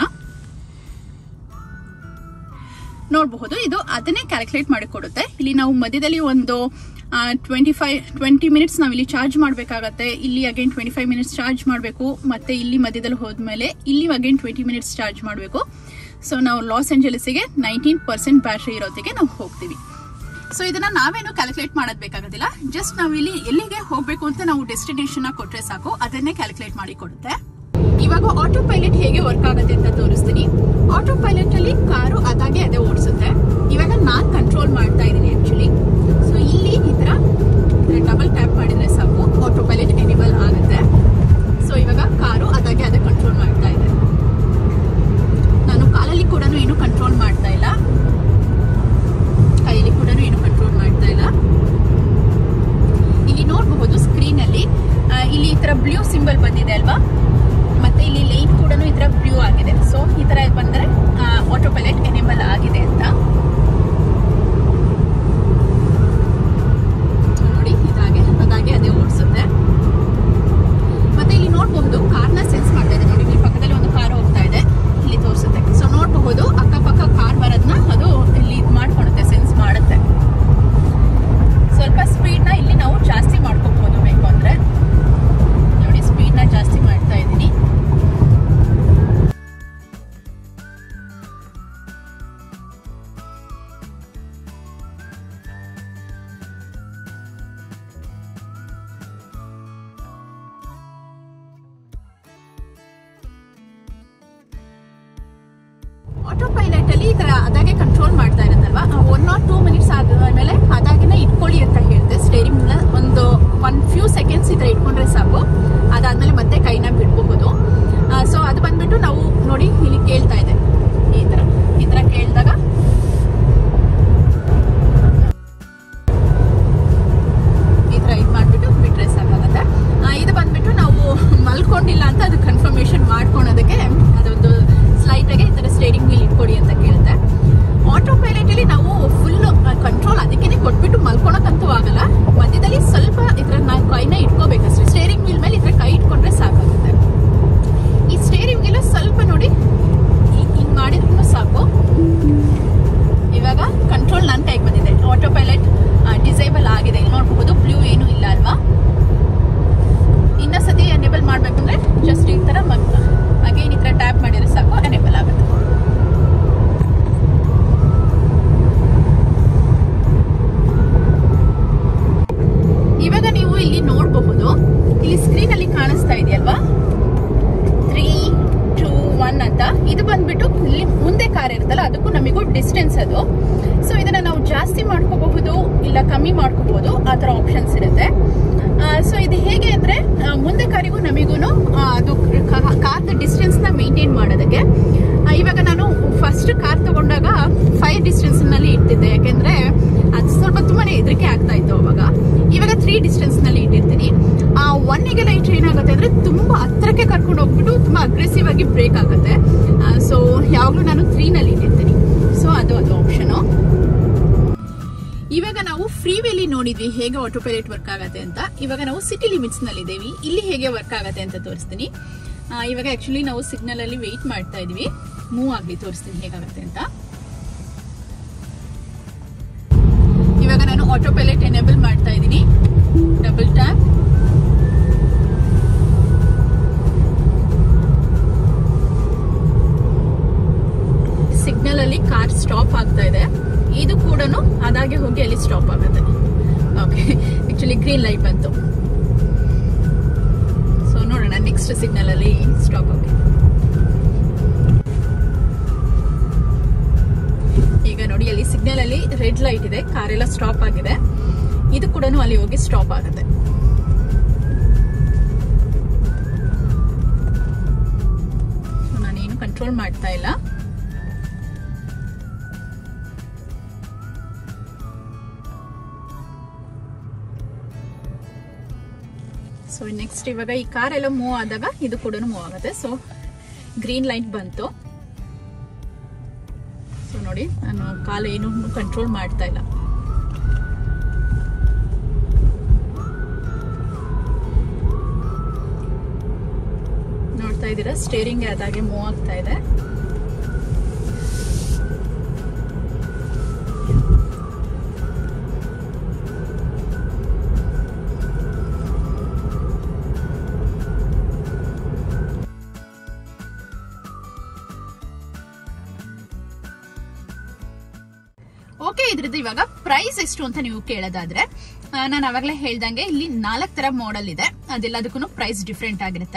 ನೋಡಬಹುದು ಇದು ಅದನ್ನೇ ಕ್ಯಾಲ್ಕುಲೇಟ್ ಮಾಡಿ ಕೊಡುತ್ತೆ ಇಲ್ಲಿ ನಾವು ಮಧ್ಯದಲ್ಲಿ ಒಂದು ಟ್ವೆಂಟಿ ಫೈವ್ ಟ್ವೆಂಟಿ ಮಿನಿಟ್ಸ್ ನಾವು ಇಲ್ಲಿ ಚಾರ್ಜ್ ಮಾಡಬೇಕಾಗತ್ತೆ ಇಲ್ಲಿ again twenty five minutes charge ಮಾಡಬೇಕು ಮತ್ತೆ ಇಲ್ಲಿ ಮಧ್ಯದಲ್ಲಿ ಹೋದ್ಮೇಲೆ ಇಲ್ಲಿ ಅಗೇನ್ ಟ್ವೆಂಟಿ ಮಿನಿಟ್ಸ್ ಚಾರ್ಜ್ ಮಾಡಬೇಕು ಸೊ ನಾವು ಲಾಸ್ ಏಂಜಲೀಸಿಗೆ ನೈನ್ಟೀನ್ ಪರ್ಸೆಂಟ್ ಬ್ಯಾಟ್ರಿ ಇರೋದಕ್ಕೆ ನಾವು ಹೋಗ್ತೀವಿ ಸೊ ಇದನ್ನ ನಾವೇನು ಕ್ಯಾಲ್ಕುಲೇಟ್ ಮಾಡೋದ್ ಬೇಕಾಗೋದಿಲ್ಲ ಜಸ್ಟ್ ನಾವು ಇಲ್ಲಿ ಎಲ್ಲಿಗೆ ಹೋಗ್ಬೇಕು ಅಂತ ನಾವು ಡೆಸ್ಟಿನೇಷನ್ ಕೊಟ್ರೆ ಸಾಕು ಅದನ್ನೇ ಕ್ಯಾಲ್ಕುಲೇಟ್ ಮಾಡಿ ಕೊಡುತ್ತೆ ಇವಾಗ ಆಟೋ ಪೈಲಟ್ ಹೇಗೆ ವರ್ಕ್ ಆಗುತ್ತೆ ಅಂತ ತೋರಿಸ್ತೀನಿ ಆಟೋ ಪೈಲಟ್ ಅಲ್ಲಿ ಕಾರು ಅದಾಗೆ ಅದೇ ಓಡಿಸುತ್ತೆ ಇವಾಗ ನಾನ್ ಕಂಟ್ರೋಲ್ ಮಾಡ್ತಾ ಇದ್ದೀನಿ ಆಕ್ಚುಲಿ ಸೊ ಇಲ್ಲಿ ಈ ತರ ಡಬಲ್ ಟ್ಯಾಪ್ ಮಾಡಿದ್ರೆ ಸಾಕು ಆಟೋ ಪೈಲಟ್ ಎನೇಬಲ್ ಆಗುತ್ತೆ ಸೊ ಇವಾಗ ಕಾರು ಅದಾಗೆ ಅದೇ ಕಂಟ್ರೋಲ್ ಮಾಡ್ತಾ ಇದೆ ನಾನು ಕಾಲಲ್ಲಿ ಕೂಡ ಏನು ಕಂಟ್ರೋಲ್ ಮಾಡ್ತಾ ಇಲ್ಲ ಕೈಯಲ್ಲಿ ಕೂಡ ಏನು ಕಂಟ್ರೋಲ್ ಮಾಡ್ತಾ ಇಲ್ಲ ಇಲ್ಲಿ ನೋಡಬಹುದು ಸ್ಕ್ರೀನ್ ಅಲ್ಲಿ ಆ, ಇಲ್ಲಿ ಈ ತರ ಬ್ಲೂ ಸಿಂಬಲ್ ಬಂದಿದೆ ಅಲ್ವಾ ಮತ್ತೆ ಇಲ್ಲಿ ಲೈನ್ ಕೂಡ ಈ ತರ ಬ್ಲೂ ಆಗಿದೆ ಸೊ ಈ ತರ ಬಂದ್ರೆ ಆಟೋ ಪೈಲಟ್ ಎನೇಬಲ್ ಆಗಿದೆ ಅಂತ ನೋಡಿ ಇದಾಗೆ ಅದಾಗೆ ಅದೇ ಓಡಿಸುತ್ತೆ ಮತ್ತೆ ಇಲ್ಲಿ ನೋಡಬಹುದು ಕಾರ್ನ ಸೆನ್ಸ್ ಮಾಡ್ತಾ ಇದೆ ನೋಡಿ ಇಲ್ಲಿ ಪಕ್ಕದಲ್ಲಿ ಒಂದು ಕಾರ್ ಹೋಗ್ತಾ ಇದೆ ಇಲ್ಲಿ ತೋರಿಸುತ್ತೆ ಸೊ ನೋಡಬಹುದು ಅಕ್ಕಪಕ್ಕ ಕಾರ್ ಬರೋದನ್ನ ಅದು ಇಲ್ಲಿ ಇದು ಮಾಡ್ಕೊಳುತ್ತೆ ಸೆನ್ಸ್ ಮಾಡುತ್ತೆ ಸ್ವಲ್ಪ ಸ್ಪೀಡ್ನ ಇಲ್ಲಿ ನಾವು ಜಾಸ್ತಿ ಮಾಡ್ಕೋಬಹುದು ಬೇಕು ಅಂದ್ರೆ ನೋಡಿ ಸ್ಪೀಡ್ನ ಜಾಸ್ತಿ ಮಾಡ್ತಾ ಇದ್ದೀನಿ ಆಟೋ ಪೈಲಟ್ ಅಲ್ಲಿ ಈ ತರ ಅದಾಗೆ ಕಂಟ್ರೋಲ್ ಮಾಡ್ತಾ ಇರುತ್ತಲ್ವಾ ಒನ್ ಆರ್ ಟೂ ಮಿನಿಟ್ಸ್ ಆದ್ಮೇಲೆ ಅದಾಗಿನ ಇಟ್ಕೊಳ್ಳಿ ಅಂತ ಹೇಳಿದೆ ಸ್ಟೇರಿಂಗ್ ಒಂದು ಒನ್ ಫ್ಯೂ ಸೆಕೆಂಡ್ಸ್ ಈ ತರ ಇಟ್ಕೊಂಡ್ರೆ ಸಾಕು ಅದಾದ್ಮೇಲೆ ಮತ್ತೆ ಕೈನ ಬಿಡಬಹುದು ಸೊ ಅದು ಬಂದ್ಬಿಟ್ಟು ನಾವು ನೋಡಿ ಇಲ್ಲಿ ಕೇಳ್ತಾ ಇದೆ ಈ ತರ ಈ ತರ ಕೇಳಿದಾಗ ಈ ತರ ಇದು ಮಾಡ್ಬಿಟ್ಟು ಬಿಟ್ರೆ ಸಾಕಾಗತ್ತೆ ಆ, ಇದು ಬಂದ್ಬಿಟ್ಟು ನಾವು ಮಲ್ಕೊಂಡಿಲ್ಲ ಅಂತ ಅದು ಕನ್ಫರ್ಮೇಶನ್ ಮಾಡ್ಕೊಳೋದಕ್ಕೆ ಅದೊಂದು ಸ್ಲೈಟ್ ಆಗಿ ಈ ತರ ಸ್ಟೇರಿಂಗ್ ವೀಲ್ ಇಟ್ಕೊಡಿ ಅಂತ ಕೇಳುತ್ತೆ ಆಟೋ ಪೈಲಟ್ ಅಲ್ಲಿ ನಾವು ಫುಲ್ ಕಂಟ್ರೋಲ್ ಅದಕ್ಕೇನೆ ಕೊಟ್ಬಿಟ್ಟು ಮಲ್ಕೊಳಕ್ಕಂತೂ ಆಗಲ್ಲ ಮಧ್ಯದಲ್ಲಿ ಸ್ವಲ್ಪ ಇದ್ರ ನಾವು ಕೈನ ಇಟ್ಕೋಬೇಕಷ್ಟೇ ಸ್ಟೇರಿಂಗ್ ವೀಲ್ ಮೇಲೆ ಇದ್ರ ಕೈ ಇಟ್ಕೊಂಡ್ರೆ ಸಾಕಾಗುತ್ತೆ ಈ ಸ್ಟೇರಿಂಗ್ ವೀಲ್ ಸ್ವಲ್ಪ ನೋಡಿ ಹಿ- ಹಿಂಗ್ ಮಾಡಿದ್ರು ಸಾಕು ಇವಾಗ ಕಂಟ್ರೋಲ್ ನನ್ನ ಕೈಗೆ ಬಂದಿದೆ ಆಟೋ ಪೈಲಟ್ ಡಿಸೇಬಲ್ ಆಗಿದೆ ಇಲ್ಲಿ ನೋಡಬಹುದು ಬ್ಲೂ ಏನು ಇಲ್ಲ ಅಲ್ವಾ ಇನ್ನೊಂದ್ಸತಿ ಎನೇಬಲ್ ಮಾಡ್ಬೇಕಂದ್ರೆ ಜಸ್ಟ್ ಈ ತರ ಅಗೇನ್ ಈ ತರ ಟ್ಯಾಪ್ ಮಾಡಿದ್ರೆ ಸಾಕು ಎನೇಬಲ್ ಆಗುತ್ತೆ ಇವಾಗ ನೀವು ಇಲ್ಲಿ ನೋಡಬಹುದು ಇಲ್ಲಿ ಸ್ಕ್ರೀನ್ ಅಲ್ಲಿ ಕಾಣಿಸ್ತಾ ಇದೆಯಲ್ವಾ ತ್ರೀ ಟೂ ಒನ್ ಅಂತ ಇದು ಬಂದ್ಬಿಟ್ಟು ಇಲ್ಲಿ ಮುಂದೆ ಕಾರ್ ಇರುತ್ತಲ್ಲ ಅದಕ್ಕೂ ನಮಗೂ ಡಿಸ್ಟೆನ್ಸ್ ಅದು ಸೊ ಇದನ್ನ ನಾವು ಜಾಸ್ತಿ ಮಾಡ್ಕೋಬಹುದು ಇಲ್ಲ ಕಮ್ಮಿ ಮಾಡ್ಕೋಬಹುದು ಆ ತರ ಆಪ್ಷನ್ಸ್ ಇರುತ್ತೆ ಸೊ ಇದು ಹೇಗೆ ಅಂದ್ರೆ ಆ, ಮುಂದೆ ಕಾರಿಗೂ ನಮಿಗೂ ಅದು ಕಾರ್ದ ಡಿಸ್ಟೆನ್ಸ್ ನ ಮೇಂಟೈನ್ ಮಾಡೋದಕ್ಕೆ ಆ, ಇವಾಗ ನಾನು ಫಸ್ಟ್ ಕಾರ್ ತಗೊಂಡಾಗ ಫೈವ್ ಡಿಸ್ಟೆನ್ಸ್ ನಲ್ಲಿ ಇಟ್ಟಿದ್ದೆ ಯಾಕೆಂದ್ರೆ ಅದು ಸ್ವಲ್ಪ ತುಂಬಾನೇ ಹೆದರಿಕೆ ಆಗ್ತಾ ಇತ್ತು ಅವಾಗ ಇವಾಗ ತ್ರೀ ಡಿಸ್ಟೆನ್ಸ್ ನಲ್ಲಿ ಇಟ್ಟಿರ್ತೀನಿ ಆ ಒನ್ನಿಗೆಲ್ಲ ಇಟ್ಟರೆ ಏನಾಗುತ್ತೆ ಅಂದ್ರೆ ತುಂಬಾ ಹತ್ರಕ್ಕೆ ಕರ್ಕೊಂಡು ಹೋಗ್ಬಿಟ್ಟು ತುಂಬಾ ಅಗ್ರೆಸಿವ್ ಆಗಿ ಬ್ರೇಕ್ ಆಗುತ್ತೆ ಸೊ ಯಾವಾಗ್ಲೂ ನಾನು ತ್ರೀ ನಲ್ಲಿ ಇಟ್ಟಿರ್ತೀನಿ ಸೊ ಅದು ಅದು ಆಪ್ಷನ್ ಇವಾಗ ನಾವು ಫ್ರೀ ವೇಲಿ ನೋಡಿದ್ವಿ ಹೇಗೆ ಆಟೋ ಪೈಲಟ್ ವರ್ಕ್ ಆಗತ್ತೆ ಅಂತ ಇವಾಗ ನಾವು ಸಿಟಿ ಲಿಮಿಟ್ಸ್ ನಲ್ಲಿ ಇದ್ದೇವೆ ಇಲ್ಲಿ ಹೇಗೆ ವರ್ಕ್ ಆಗತ್ತೆ ಅಂತ ತೋರಿಸ್ತೀನಿ ಆ, ಇವಾಗ ಆಕ್ಚುಲಿ ನಾವು ಸಿಗ್ನಲ್ ಅಲ್ಲಿ ವೆಯ್ಟ್ ಮಾಡ್ತಾ ಇದೀವಿ ಮೂವ್ ಆಗ್ಲಿ ತೋರಿಸ್ತೀನಿ ಹೇಗಾಗತ್ತೆ ಅಂತ ಇವಾಗ ನಾನು ಆಟೋ ಪೈಲಟ್ ಎನೇಬಲ್ ಮಾಡ್ತಾ ಇದ್ದೀನಿ ಡಬಲ್ ಟ್ಯಾಪ್ ಸಿಗ್ನಲ್ ಅಲ್ಲಿ ಕಾರ್ ಸ್ಟಾಪ್ ಆಗ್ತಾ ಇದೆ ಇದು ಕೂಡ ಅದಾಗೆ ಹೋಗಿ ಅಲ್ಲಿ ಸ್ಟಾಪ್ ಆಗುತ್ತೆ ಓಕೆ ಆಕ್ಚುಲಿ ಗ್ರೀನ್ ಲೈಟ್ ಬಂತು ಸೊ ನೋಡೋಣ ನೆಕ್ಸ್ಟ್ ಸಿಗ್ನಲ್ ಅಲ್ಲಿ ಸ್ಟಾಪ್ ಆಗುತ್ತೆ ಈಗ ನೋಡಿ ಅಲ್ಲಿ ಸಿಗ್ನಲ್ ಅಲ್ಲಿ ರೆಡ್ ಲೈಟ್ ಇದೆ ಕಾರ್ ಎಲ್ಲ ಸ್ಟಾಪ್ ಆಗಿದೆ ಇದು ಕೂಡ ಅಲ್ಲಿ ಹೋಗಿ ಸ್ಟಾಪ್ ಆಗುತ್ತೆ So, ನಾನೇನು ಕಂಟ್ರೋಲ್ ಮಾಡ್ತಾ ಇಲ್ಲ ಸೊ ನೆಕ್ಸ್ಟ್ ಇವಾಗ ಈ ಕಾರ್ ಎಲ್ಲ ಮೂವ್ ಆದಾಗ ಇದು ಕೂಡ ಮೂವ್ ಆಗುತ್ತೆ ಸೊ ಗ್ರೀನ್ ಲೈಟ್ ಬಂತು ಸೊ ನೋಡಿ ನಾನು ಕಾಲು ಏನು ಕಂಟ್ರೋಲ್ ಮಾಡ್ತಾ ಇಲ್ಲ ನೋಡ್ತಾ ಇದ್ದೀರಾ ಸ್ಟೇರಿಂಗ್ ಅದಾಗೆ ಮೂವ್ ಆಗ್ತಾ ಇದೆ ಓಕೆ ಇದ್ರದ್ದು ಇವಾಗ ಪ್ರೈಸ್ ಎಷ್ಟು ಅಂತ ನೀವು ಕೇಳೋದಾದ್ರೆ ನಾನು ಅವಾಗಲೇ ಹೇಳ್ದಂಗೆ ಇಲ್ಲಿ ನಾಲ್ಕು ತರ ಮಾಡೆಲ್ ಇದೆ ಅದೆಲ್ಲದಕ್ಕೂ ಪ್ರೈಸ್ ಡಿಫ್ರೆಂಟ್ ಆಗಿರುತ್ತೆ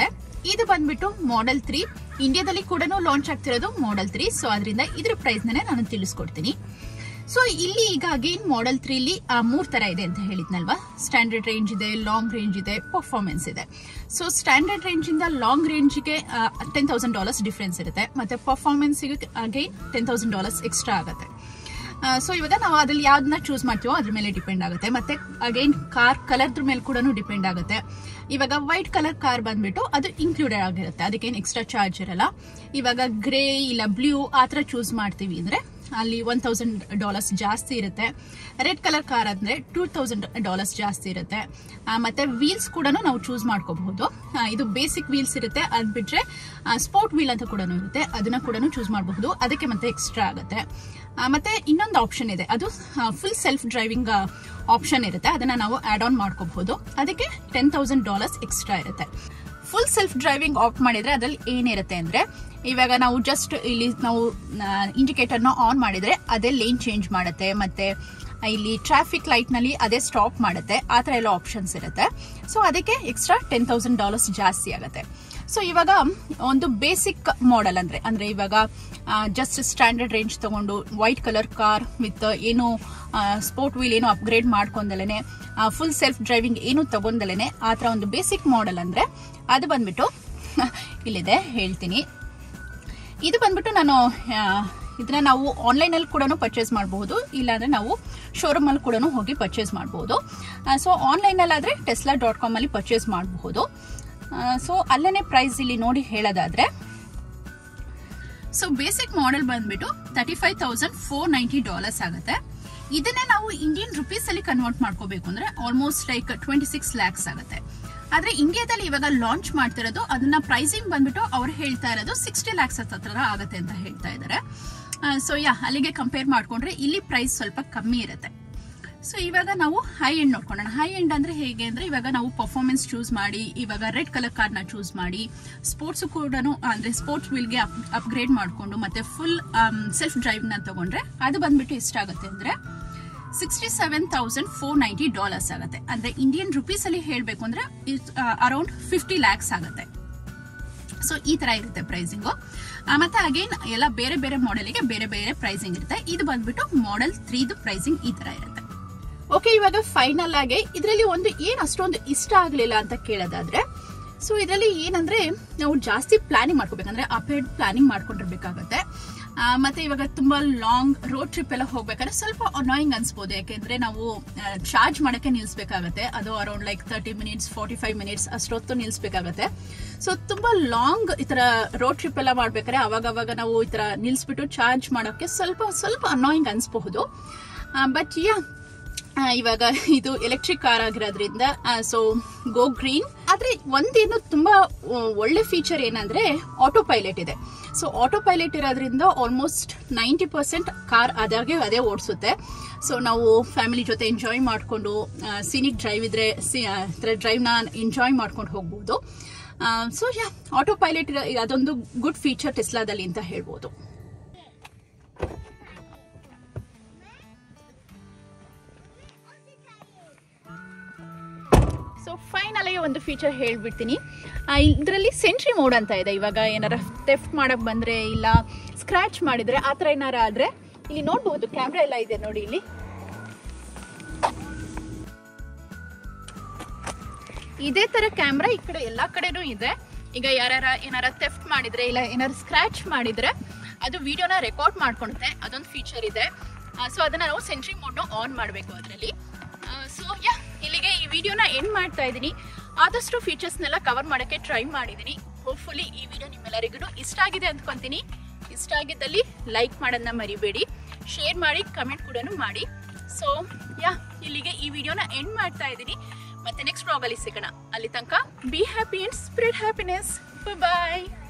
ಇದು ಬಂದ್ಬಿಟ್ಟು ಮಾಡೆಲ್ ತ್ರೀ ಇಂಡಿಯಾದಲ್ಲಿ ಕೂಡ ಲಾಂಚ್ ಆಗ್ತಿರೋದು ಮಾಡೆಲ್ ತ್ರೀ ಸೊ ಅದರಿಂದ ಇದ್ರ ಪ್ರೈಸ್ನೇ ನಾನು ತಿಳಿಸ್ಕೊಡ್ತೀನಿ ಸೊ ಇಲ್ಲಿ ಈಗ ಅಗೇನ್ ಮಾಡೆಲ್ ತ್ರೀಲಿ ಮೂರ್ ತರ ಇದೆ ಅಂತ ಹೇಳಿದ್ನಲ್ವಾ ಸ್ಟ್ಯಾಂಡರ್ಡ್ ರೇಂಜ್ ಇದೆ ಲಾಂಗ್ ರೇಂಜ್ ಇದೆ ಪರ್ಫಾರ್ಮೆನ್ಸ್ ಇದೆ ಸೊ ಸ್ಟ್ಯಾಂಡರ್ಡ್ ರೇಂಜ್ ಇಂದ ಲಾಂಗ್ ರೇಂಜ್ಗೆ ಟೆನ್ ತೌಸಂಡ್ ಡಾಲರ್ಸ್ ಡಿಫ್ರೆನ್ಸ್ ಇರುತ್ತೆ ಮತ್ತೆ ಪರ್ಫಾರ್ಮೆನ್ಸ್ಗೆ again ten thousand dollars extra ಆಗುತ್ತೆ ಸೊ ಇವಾಗ ನಾವು ಅದ್ರಲ್ಲಿ ಯಾವ್ದನ್ನ ಚೂಸ್ ಮಾಡ್ತೀವೋ ಅದ್ರ ಮೇಲೆ ಡಿಪೆಂಡ್ ಆಗುತ್ತೆ ಮತ್ತೆ ಅಗೈನ್ ಕಾರ್ ಕಲರ್ದ್ರ ಮೇಲೆ ಕೂಡ ಡಿಪೆಂಡ್ ಆಗುತ್ತೆ ಇವಾಗ ವೈಟ್ ಕಲರ್ ಕಾರ್ ಬಂದ್ಬಿಟ್ಟು ಅದು ಇನ್ಕ್ಲೂಡೆಡ್ ಆಗಿರುತ್ತೆ ಅದಕ್ಕೇನು ಎಕ್ಸ್ಟ್ರಾ ಚಾರ್ಜ್ ಇರಲ್ಲ ಇವಾಗ ಗ್ರೇ ಇಲ್ಲ ಬ್ಲೂ ಆ ಥರ ಚೂಸ್ ಮಾಡ್ತೀವಿ ಅಂದ್ರೆ ಅಲ್ಲಿ ಒನ್ ತೌಸಂಡ್ ಡಾಲರ್ಸ್ ಜಾಸ್ತಿ ಇರುತ್ತೆ ರೆಡ್ ಕಲರ್ ಕಾರ್ ಅಂದ್ರೆ ಟೂ ತೌಸಂಡ್ ಡಾಲರ್ಸ್ ಜಾಸ್ತಿ ಇರುತ್ತೆ ಆ, ಮತ್ತೆ ವೀಲ್ಸ್ ಕೂಡ ನಾವು ಚೂಸ್ ಮಾಡ್ಕೋಬಹುದು ಆ, ಇದು ಬೇಸಿಕ್ ವೀಲ್ಸ್ ಇರುತ್ತೆ ಅದ್ ಬಿಟ್ರೆ ಸ್ಪೋರ್ಟ್ ವೀಲ್ ಅಂತ ಕೂಡ ಇರುತ್ತೆ ಅದನ್ನ ಕೂಡ ಚೂಸ್ ಮಾಡಬಹುದು ಅದಕ್ಕೆ ಮತ್ತೆ ಎಕ್ಸ್ಟ್ರಾ ಆಗುತ್ತೆ ಆ, ಮತ್ತೆ ಇನ್ನೊಂದು ಆಪ್ಷನ್ ಇದೆ ಅದು ಫುಲ್ ಸೆಲ್ಫ್ ಡ್ರೈವಿಂಗ್ ಆಪ್ಷನ್ ಇರುತ್ತೆ ಅದನ್ನ ನಾವು ಆಡ್ ಆನ್ ಮಾಡ್ಕೋಬಹುದು ಅದಕ್ಕೆ ಟೆನ್ ತೌಸಂಡ್ ಡಾಲರ್ಸ್ ಎಕ್ಸ್ಟ್ರಾ ಇರುತ್ತೆ ಫುಲ್ ಸೆಲ್ಫ್ ಡ್ರೈವಿಂಗ್ ಆಫ್ ಮಾಡಿದ್ರೆ ಅದ್ರಲ್ಲಿ ಏನಿರುತ್ತೆ ಅಂದ್ರೆ ಇವಾಗ ನಾವು ಜಸ್ಟ್ ಇಲ್ಲಿ ನಾವು ಇಂಡಿಕೇಟರ್ನ ಆನ್ ಮಾಡಿದ್ರೆ ಅದೇ ಲೇನ್ ಚೇಂಜ್ ಮಾಡುತ್ತೆ ಮತ್ತೆ ಇಲ್ಲಿ ಟ್ರಾಫಿಕ್ ಲೈಟ್ ನಲ್ಲಿ ಅದೇ ಸ್ಟಾಪ್ ಮಾಡುತ್ತೆ ಆ ತರ ಎಲ್ಲ ಆಪ್ಷನ್ಸ್ ಇರುತ್ತೆ ಸೊ ಅದಕ್ಕೆ ಎಕ್ಸ್ಟ್ರಾ ಟೆನ್ ತೌಸಂಡ್ ಡಾಲರ್ಸ್ ಜಾಸ್ತಿ ಆಗುತ್ತೆ ಸೊ ಇವಾಗ ಒಂದು ಬೇಸಿಕ್ ಮಾಡೆಲ್ ಅಂದ್ರೆ ಅಂದ್ರೆ ಇವಾಗ ಜಸ್ಟ್ ಸ್ಟ್ಯಾಂಡರ್ಡ್ ರೇಂಜ್ ತಗೊಂಡು ವೈಟ್ ಕಲರ್ ಕಾರ್ ವಿತ್ ಏನು ಸ್ಪೋರ್ಟ್ ವೀಲ್ ಏನು ಅಪ್ಗ್ರೇಡ್ ಮಾಡ್ಕೊಂಡಲೇನೆ ಫುಲ್ ಸೆಲ್ಫ್ ಡ್ರೈವಿಂಗ್ ಏನು ತಗೊಂಡಲೇನೆ ಆ ಥರ ಒಂದು ಬೇಸಿಕ್ ಮಾಡೆಲ್ ಅಂದ್ರೆ ಅದು ಬಂದ್ಬಿಟ್ಟು ಇಲ್ಲಿದೆ ಹೇಳ್ತೀನಿ ಇದು ಬಂದ್ಬಿಟ್ಟು ನಾನು ಆ, ಇದನ್ನ ನಾವು ಆನ್ಲೈನ್ ಅಲ್ಲಿ ಕೂಡ ಪರ್ಚೇಸ್ ಮಾಡಬಹುದು ಇಲ್ಲಾಂದ್ರೆ ನಾವು ಶೋರೂಮ್ ಅಲ್ಲಿ ಕೂಡ ಹೋಗಿ ಪರ್ಚೇಸ್ ಮಾಡಬಹುದು ಸೊ ಆನ್ಲೈನ್ ಅಲ್ಲಿ ಆದ್ರೆ ಟೆಸ್ಲಾ ಡಾಟ್ ಕಾಮ್ ಅಲ್ಲಿ ಪರ್ಚೇಸ್ ಮಾಡಬಹುದು ಸೊ ಅಲ್ಲೇನೆ ಪ್ರೈಸ್ ಇಲ್ಲಿ ನೋಡಿ ಹೇಳೋದಾದ್ರೆ ಸೊ ಬೇಸಿಕ್ ಮಾಡೆಲ್ ಬಂದ್ಬಿಟ್ಟು thirty five thousand four ninety dollars ಆಗುತ್ತೆ ಇದನ್ನೇ ನಾವು ಇಂಡಿಯನ್ ರುಪೀಸ್ ಅಲ್ಲಿ ಕನ್ವರ್ಟ್ ಮಾಡ್ಕೋಬೇಕು ಅಂದ್ರೆ almost like twenty six lakhs ಆಗುತ್ತೆ ಆದ್ರೆ ಇಂಡಿಯಾದಲ್ಲಿ ಇವಾಗ ಲಾಂಚ್ ಮಾಡ್ತಿರೋದು ಅದನ್ನ ಪ್ರೈಸಿಂಗ್ ಬಂದ್ಬಿಟ್ಟು ಅವ್ರು ಹೇಳ್ತಾ ಇರೋದು ಸಿಕ್ಸ್ಟಿ ಲ್ಯಾಕ್ಸ್ ಹತ್ರ ಆಗುತ್ತೆ ಅಂತ ಹೇಳ್ತಾ ಇದ್ದಾರೆ ಸೊ ಯಾ ಅಲ್ಲಿಗೆ ಕಂಪೇರ್ ಮಾಡ್ಕೊಂಡ್ರೆ ಇಲ್ಲಿ ಪ್ರೈಸ್ ಸ್ವಲ್ಪ ಕಮ್ಮಿ ಇರುತ್ತೆ ಸೊ ಇವಾಗ ನಾವು ಹೈ ಎಂಡ್ ನೋಡ್ಕೊಳ್ಳೋಣ ಹೈ ಎಂಡ್ ಅಂದ್ರೆ ಹೇಗೆ ಅಂದ್ರೆ ಇವಾಗ ನಾವು ಪರ್ಫಾರ್ಮೆನ್ಸ್ ಚೂಸ್ ಮಾಡಿ ಇವಾಗ ರೆಡ್ ಕಲರ್ ಕಾರ್ನ ಚೂಸ್ ಮಾಡಿ ಸ್ಪೋರ್ಟ್ಸ್ ಕೂಡ ಅಂದ್ರೆ ಸ್ಪೋರ್ಟ್ಸ್ ವೀಲ್ಗೆ ಅಪ್ಗ್ರೇಡ್ ಮಾಡ್ಕೊಂಡು ಮತ್ತೆ ಫುಲ್ ಸೆಲ್ಫ್ ಡ್ರೈವ್ ನ ತಗೊಂಡ್ರೆ ಅದು ಬಂದ್ಬಿಟ್ಟು ಎಷ್ಟಾಗುತ್ತೆ ಅಂದ್ರೆ sixty seven thousand four ninety dollars ಆಗುತ್ತೆ ಅಂದ್ರೆ ಇಂಡಿಯನ್ ರುಪೀಸ್ ಅಲ್ಲಿ ಹೇಳ್ಬೇಕು ಅಂದ್ರೆ ಅರೌಂಡ್ ಫಿಫ್ಟಿ ಲ್ಯಾಕ್ಸ್ ಆಗುತ್ತೆ ಸೊ ಈ ತರ ಇರುತ್ತೆ ಪ್ರೈಸಿಂಗು ಮತ್ತೆ ಅಗೇನ್ ಎಲ್ಲ ಬೇರೆ ಬೇರೆ ಮಾಡೆಲ್ಗೆ ಬೇರೆ ಬೇರೆ ಪ್ರೈಸಿಂಗ್ ಇರುತ್ತೆ ಇದು ಬಂದ್ಬಿಟ್ಟು ಮಾಡೆಲ್ ತ್ರೀದು ಪ್ರೈಸಿಂಗ್ ಈ ತರ ಇರುತ್ತೆ ಓಕೆ ಇವಾಗ ಫೈನಲ್ ಆಗಿ ಇದರಲ್ಲಿ ಒಂದು ಏನ್ ಅಷ್ಟೊಂದು ಇಷ್ಟ ಆಗ್ಲಿಲ್ಲ ಅಂತ ಕೇಳೋದಾದ್ರೆ ಸೊ ಇದರಲ್ಲಿ ಏನಂದ್ರೆ ನಾವು ಜಾಸ್ತಿ ಪ್ಲಾನಿಂಗ್ ಮಾಡ್ಕೋಬೇಕಂದ್ರೆ ಅಪ್ ಹೆಡ್ ಪ್ಲಾನಿಂಗ್ ಮಾಡ್ಕೊಂಡಿರ್ಬೇಕಾಗತ್ತೆ ಆ, ಮತ್ತೆ ಇವಾಗ ತುಂಬಾ ಲಾಂಗ್ ರೋಡ್ ಟ್ರಿಪ್ ಎಲ್ಲ ಹೋಗ್ಬೇಕಾದ್ರೆ ಸ್ವಲ್ಪ ಅನಾಯಿಂಗ್ ಅನ್ಸ್ಬೋದು ಯಾಕೆಂದ್ರೆ ನಾವು ಚಾರ್ಜ್ ಮಾಡಕ್ಕೆ ನಿಲ್ಸ್ಬೇಕಾಗತ್ತೆ ಅದು around like thirty minutes forty five minutes ಅಷ್ಟೊತ್ತು ನಿಲ್ಸ್ಬೇಕಾಗತ್ತೆ ಸೊ ತುಂಬಾ ಲಾಂಗ್ ಈ ತರ ರೋಡ್ ಟ್ರಿಪ್ ಎಲ್ಲ ಮಾಡ್ಬೇಕಾದ್ರೆ ಅವಾಗ ಅವಾಗ ನಾವು ಈ ತರ ನಿಲ್ಸ್ಬಿಟ್ಟು ಚಾರ್ಜ್ ಮಾಡೋಕೆ ಸ್ವಲ್ಪ ಸ್ವಲ್ಪ ಅನಾಯಿಂಗ್ ಅನ್ಸ್ಬಹುದು ಬಟ್ ಯಾ ಆ, ಇವಾಗ ಇದು ಎಲೆಕ್ಟ್ರಿಕ್ ಕಾರ್ ಆಗಿರೋದ್ರಿಂದ ಸೊ ಗೋ ಗ್ರೀನ್ ಆದ್ರೆ ಒಂದೇನು ತುಂಬಾ ಆ, ಒಳ್ಳೆ ಫೀಚರ್ ಏನಂದ್ರೆ ಆಟೋ ಪೈಲಟ್ ಇದೆ ಸೊ ಆಟೋ ಪೈಲಟ್ ಇರೋದ್ರಿಂದ ಆಲ್ಮೋಸ್ಟ್ ನೈಂಟಿ ಪರ್ಸೆಂಟ್ ಕಾರ್ ಅದಾಗೆ ಅದೇ ಓಡಿಸುತ್ತೆ ಸೊ ನಾವು ಫ್ಯಾಮಿಲಿ ಜೊತೆ ಎಂಜಾಯ್ ಮಾಡಿಕೊಂಡು ಸಿನಿಕ್ ಡ್ರೈವ್ ಇದ್ರೆ ಡ್ರೈವ್ನ ಎಂಜಾಯ್ ಮಾಡ್ಕೊಂಡು ಹೋಗ್ಬೋದು ಸೊ ಯಾ ಆಟೋ ಪೈಲಟ್ ಅದೊಂದು ಗುಡ್ ಫೀಚರ್ ಟೆಸ್ಲಾದಲ್ಲಿ ಅಂತ ಹೇಳ್ಬೋದು ಸೊ ಫೈನಲ್ ಆಗಿ ಒಂದು ಫೀಚರ್ ಹೇಳ್ಬಿಡ್ತೀನಿ ಇದರಲ್ಲಿ ಸೆಂಟ್ರಿ ಮೋಡ್ ಅಂತ ಇದೆ ಇವಾಗ ಏನಾರ ಥೆಫ್ಟ್ ಮಾಡಕ್ ಬಂದ್ರೆ ಇಲ್ಲ ಸ್ಕ್ರಾಚ್ ಮಾಡಿದ್ರೆ ಆ ಥರ ಏನಾರ ಆದ್ರೆ ಇಲ್ಲಿ ನೋಡ್ಬೋದು ಕ್ಯಾಮ್ರಾ ಎಲ್ಲ ಇದೆ ನೋಡಿ ಇಲ್ಲಿ ಇದೇ ತರ ಕ್ಯಾಮ್ರಾ ಈ ಕಡೆ ಎಲ್ಲಾ ಕಡೆನೂ ಇದೆ ಈಗ ಯಾರ್ಯಾರ ಏನಾರ ಥೆಫ್ಟ್ ಮಾಡಿದ್ರೆ ಇಲ್ಲ ಏನಾರ ಸ್ಕ್ರಾಚ್ ಮಾಡಿದ್ರೆ ಅದು ವಿಡಿಯೋನ ರೆಕಾರ್ಡ್ ಮಾಡ್ಕೊಳುತ್ತೆ ಅದೊಂದು ಫೀಚರ್ ಇದೆ ಸೊ ಅದನ್ನ ನಾವು ಸೆಂಟ್ರಿ ಮೋಡ್ನ ಆನ್ ಮಾಡಬೇಕು ಅದರಲ್ಲಿ ಸೊ ಯಾ ಇಲ್ಲಿಗೆ ಈ ವಿಡಿಯೋನ ಎಂಡ್ ಮಾಡ್ತಾ ಇದ್ದೀನಿ ಆದಷ್ಟು ಫೀಚರ್ಸ್ನೆಲ್ಲ ಕವರ್ ಮಾಡೋಕ್ಕೆ ಟ್ರೈ ಮಾಡಿದ್ದೀನಿ ಹೋಪ್ಫುಲಿ ಈ ವಿಡಿಯೋ ನಿಮ್ಮೆಲ್ಲರಿಗೂ ಇಷ್ಟ ಆಗಿದೆ ಅಂದ್ಕೊಂತೀನಿ ಇಷ್ಟ ಆಗಿದ್ದಲ್ಲಿ ಲೈಕ್ ಮಾಡೋದನ್ನ ಮರಿಬೇಡಿ ಶೇರ್ ಮಾಡಿ ಕಮೆಂಟ್ ಕೂಡ ಮಾಡಿ ಸೊ ಯಾ ಇಲ್ಲಿಗೆ ಈ ವಿಡಿಯೋನ ಎಂಡ್ ಮಾಡ್ತಾ ಇದ್ದೀನಿ ಮತ್ತೆ ನೆಕ್ಸ್ಟ್ ಬ್ಲಾಗಲ್ಲಿ ಸಿಗೋಣ ಅಲ್ಲಿ ತನಕ be happy and spread happiness bye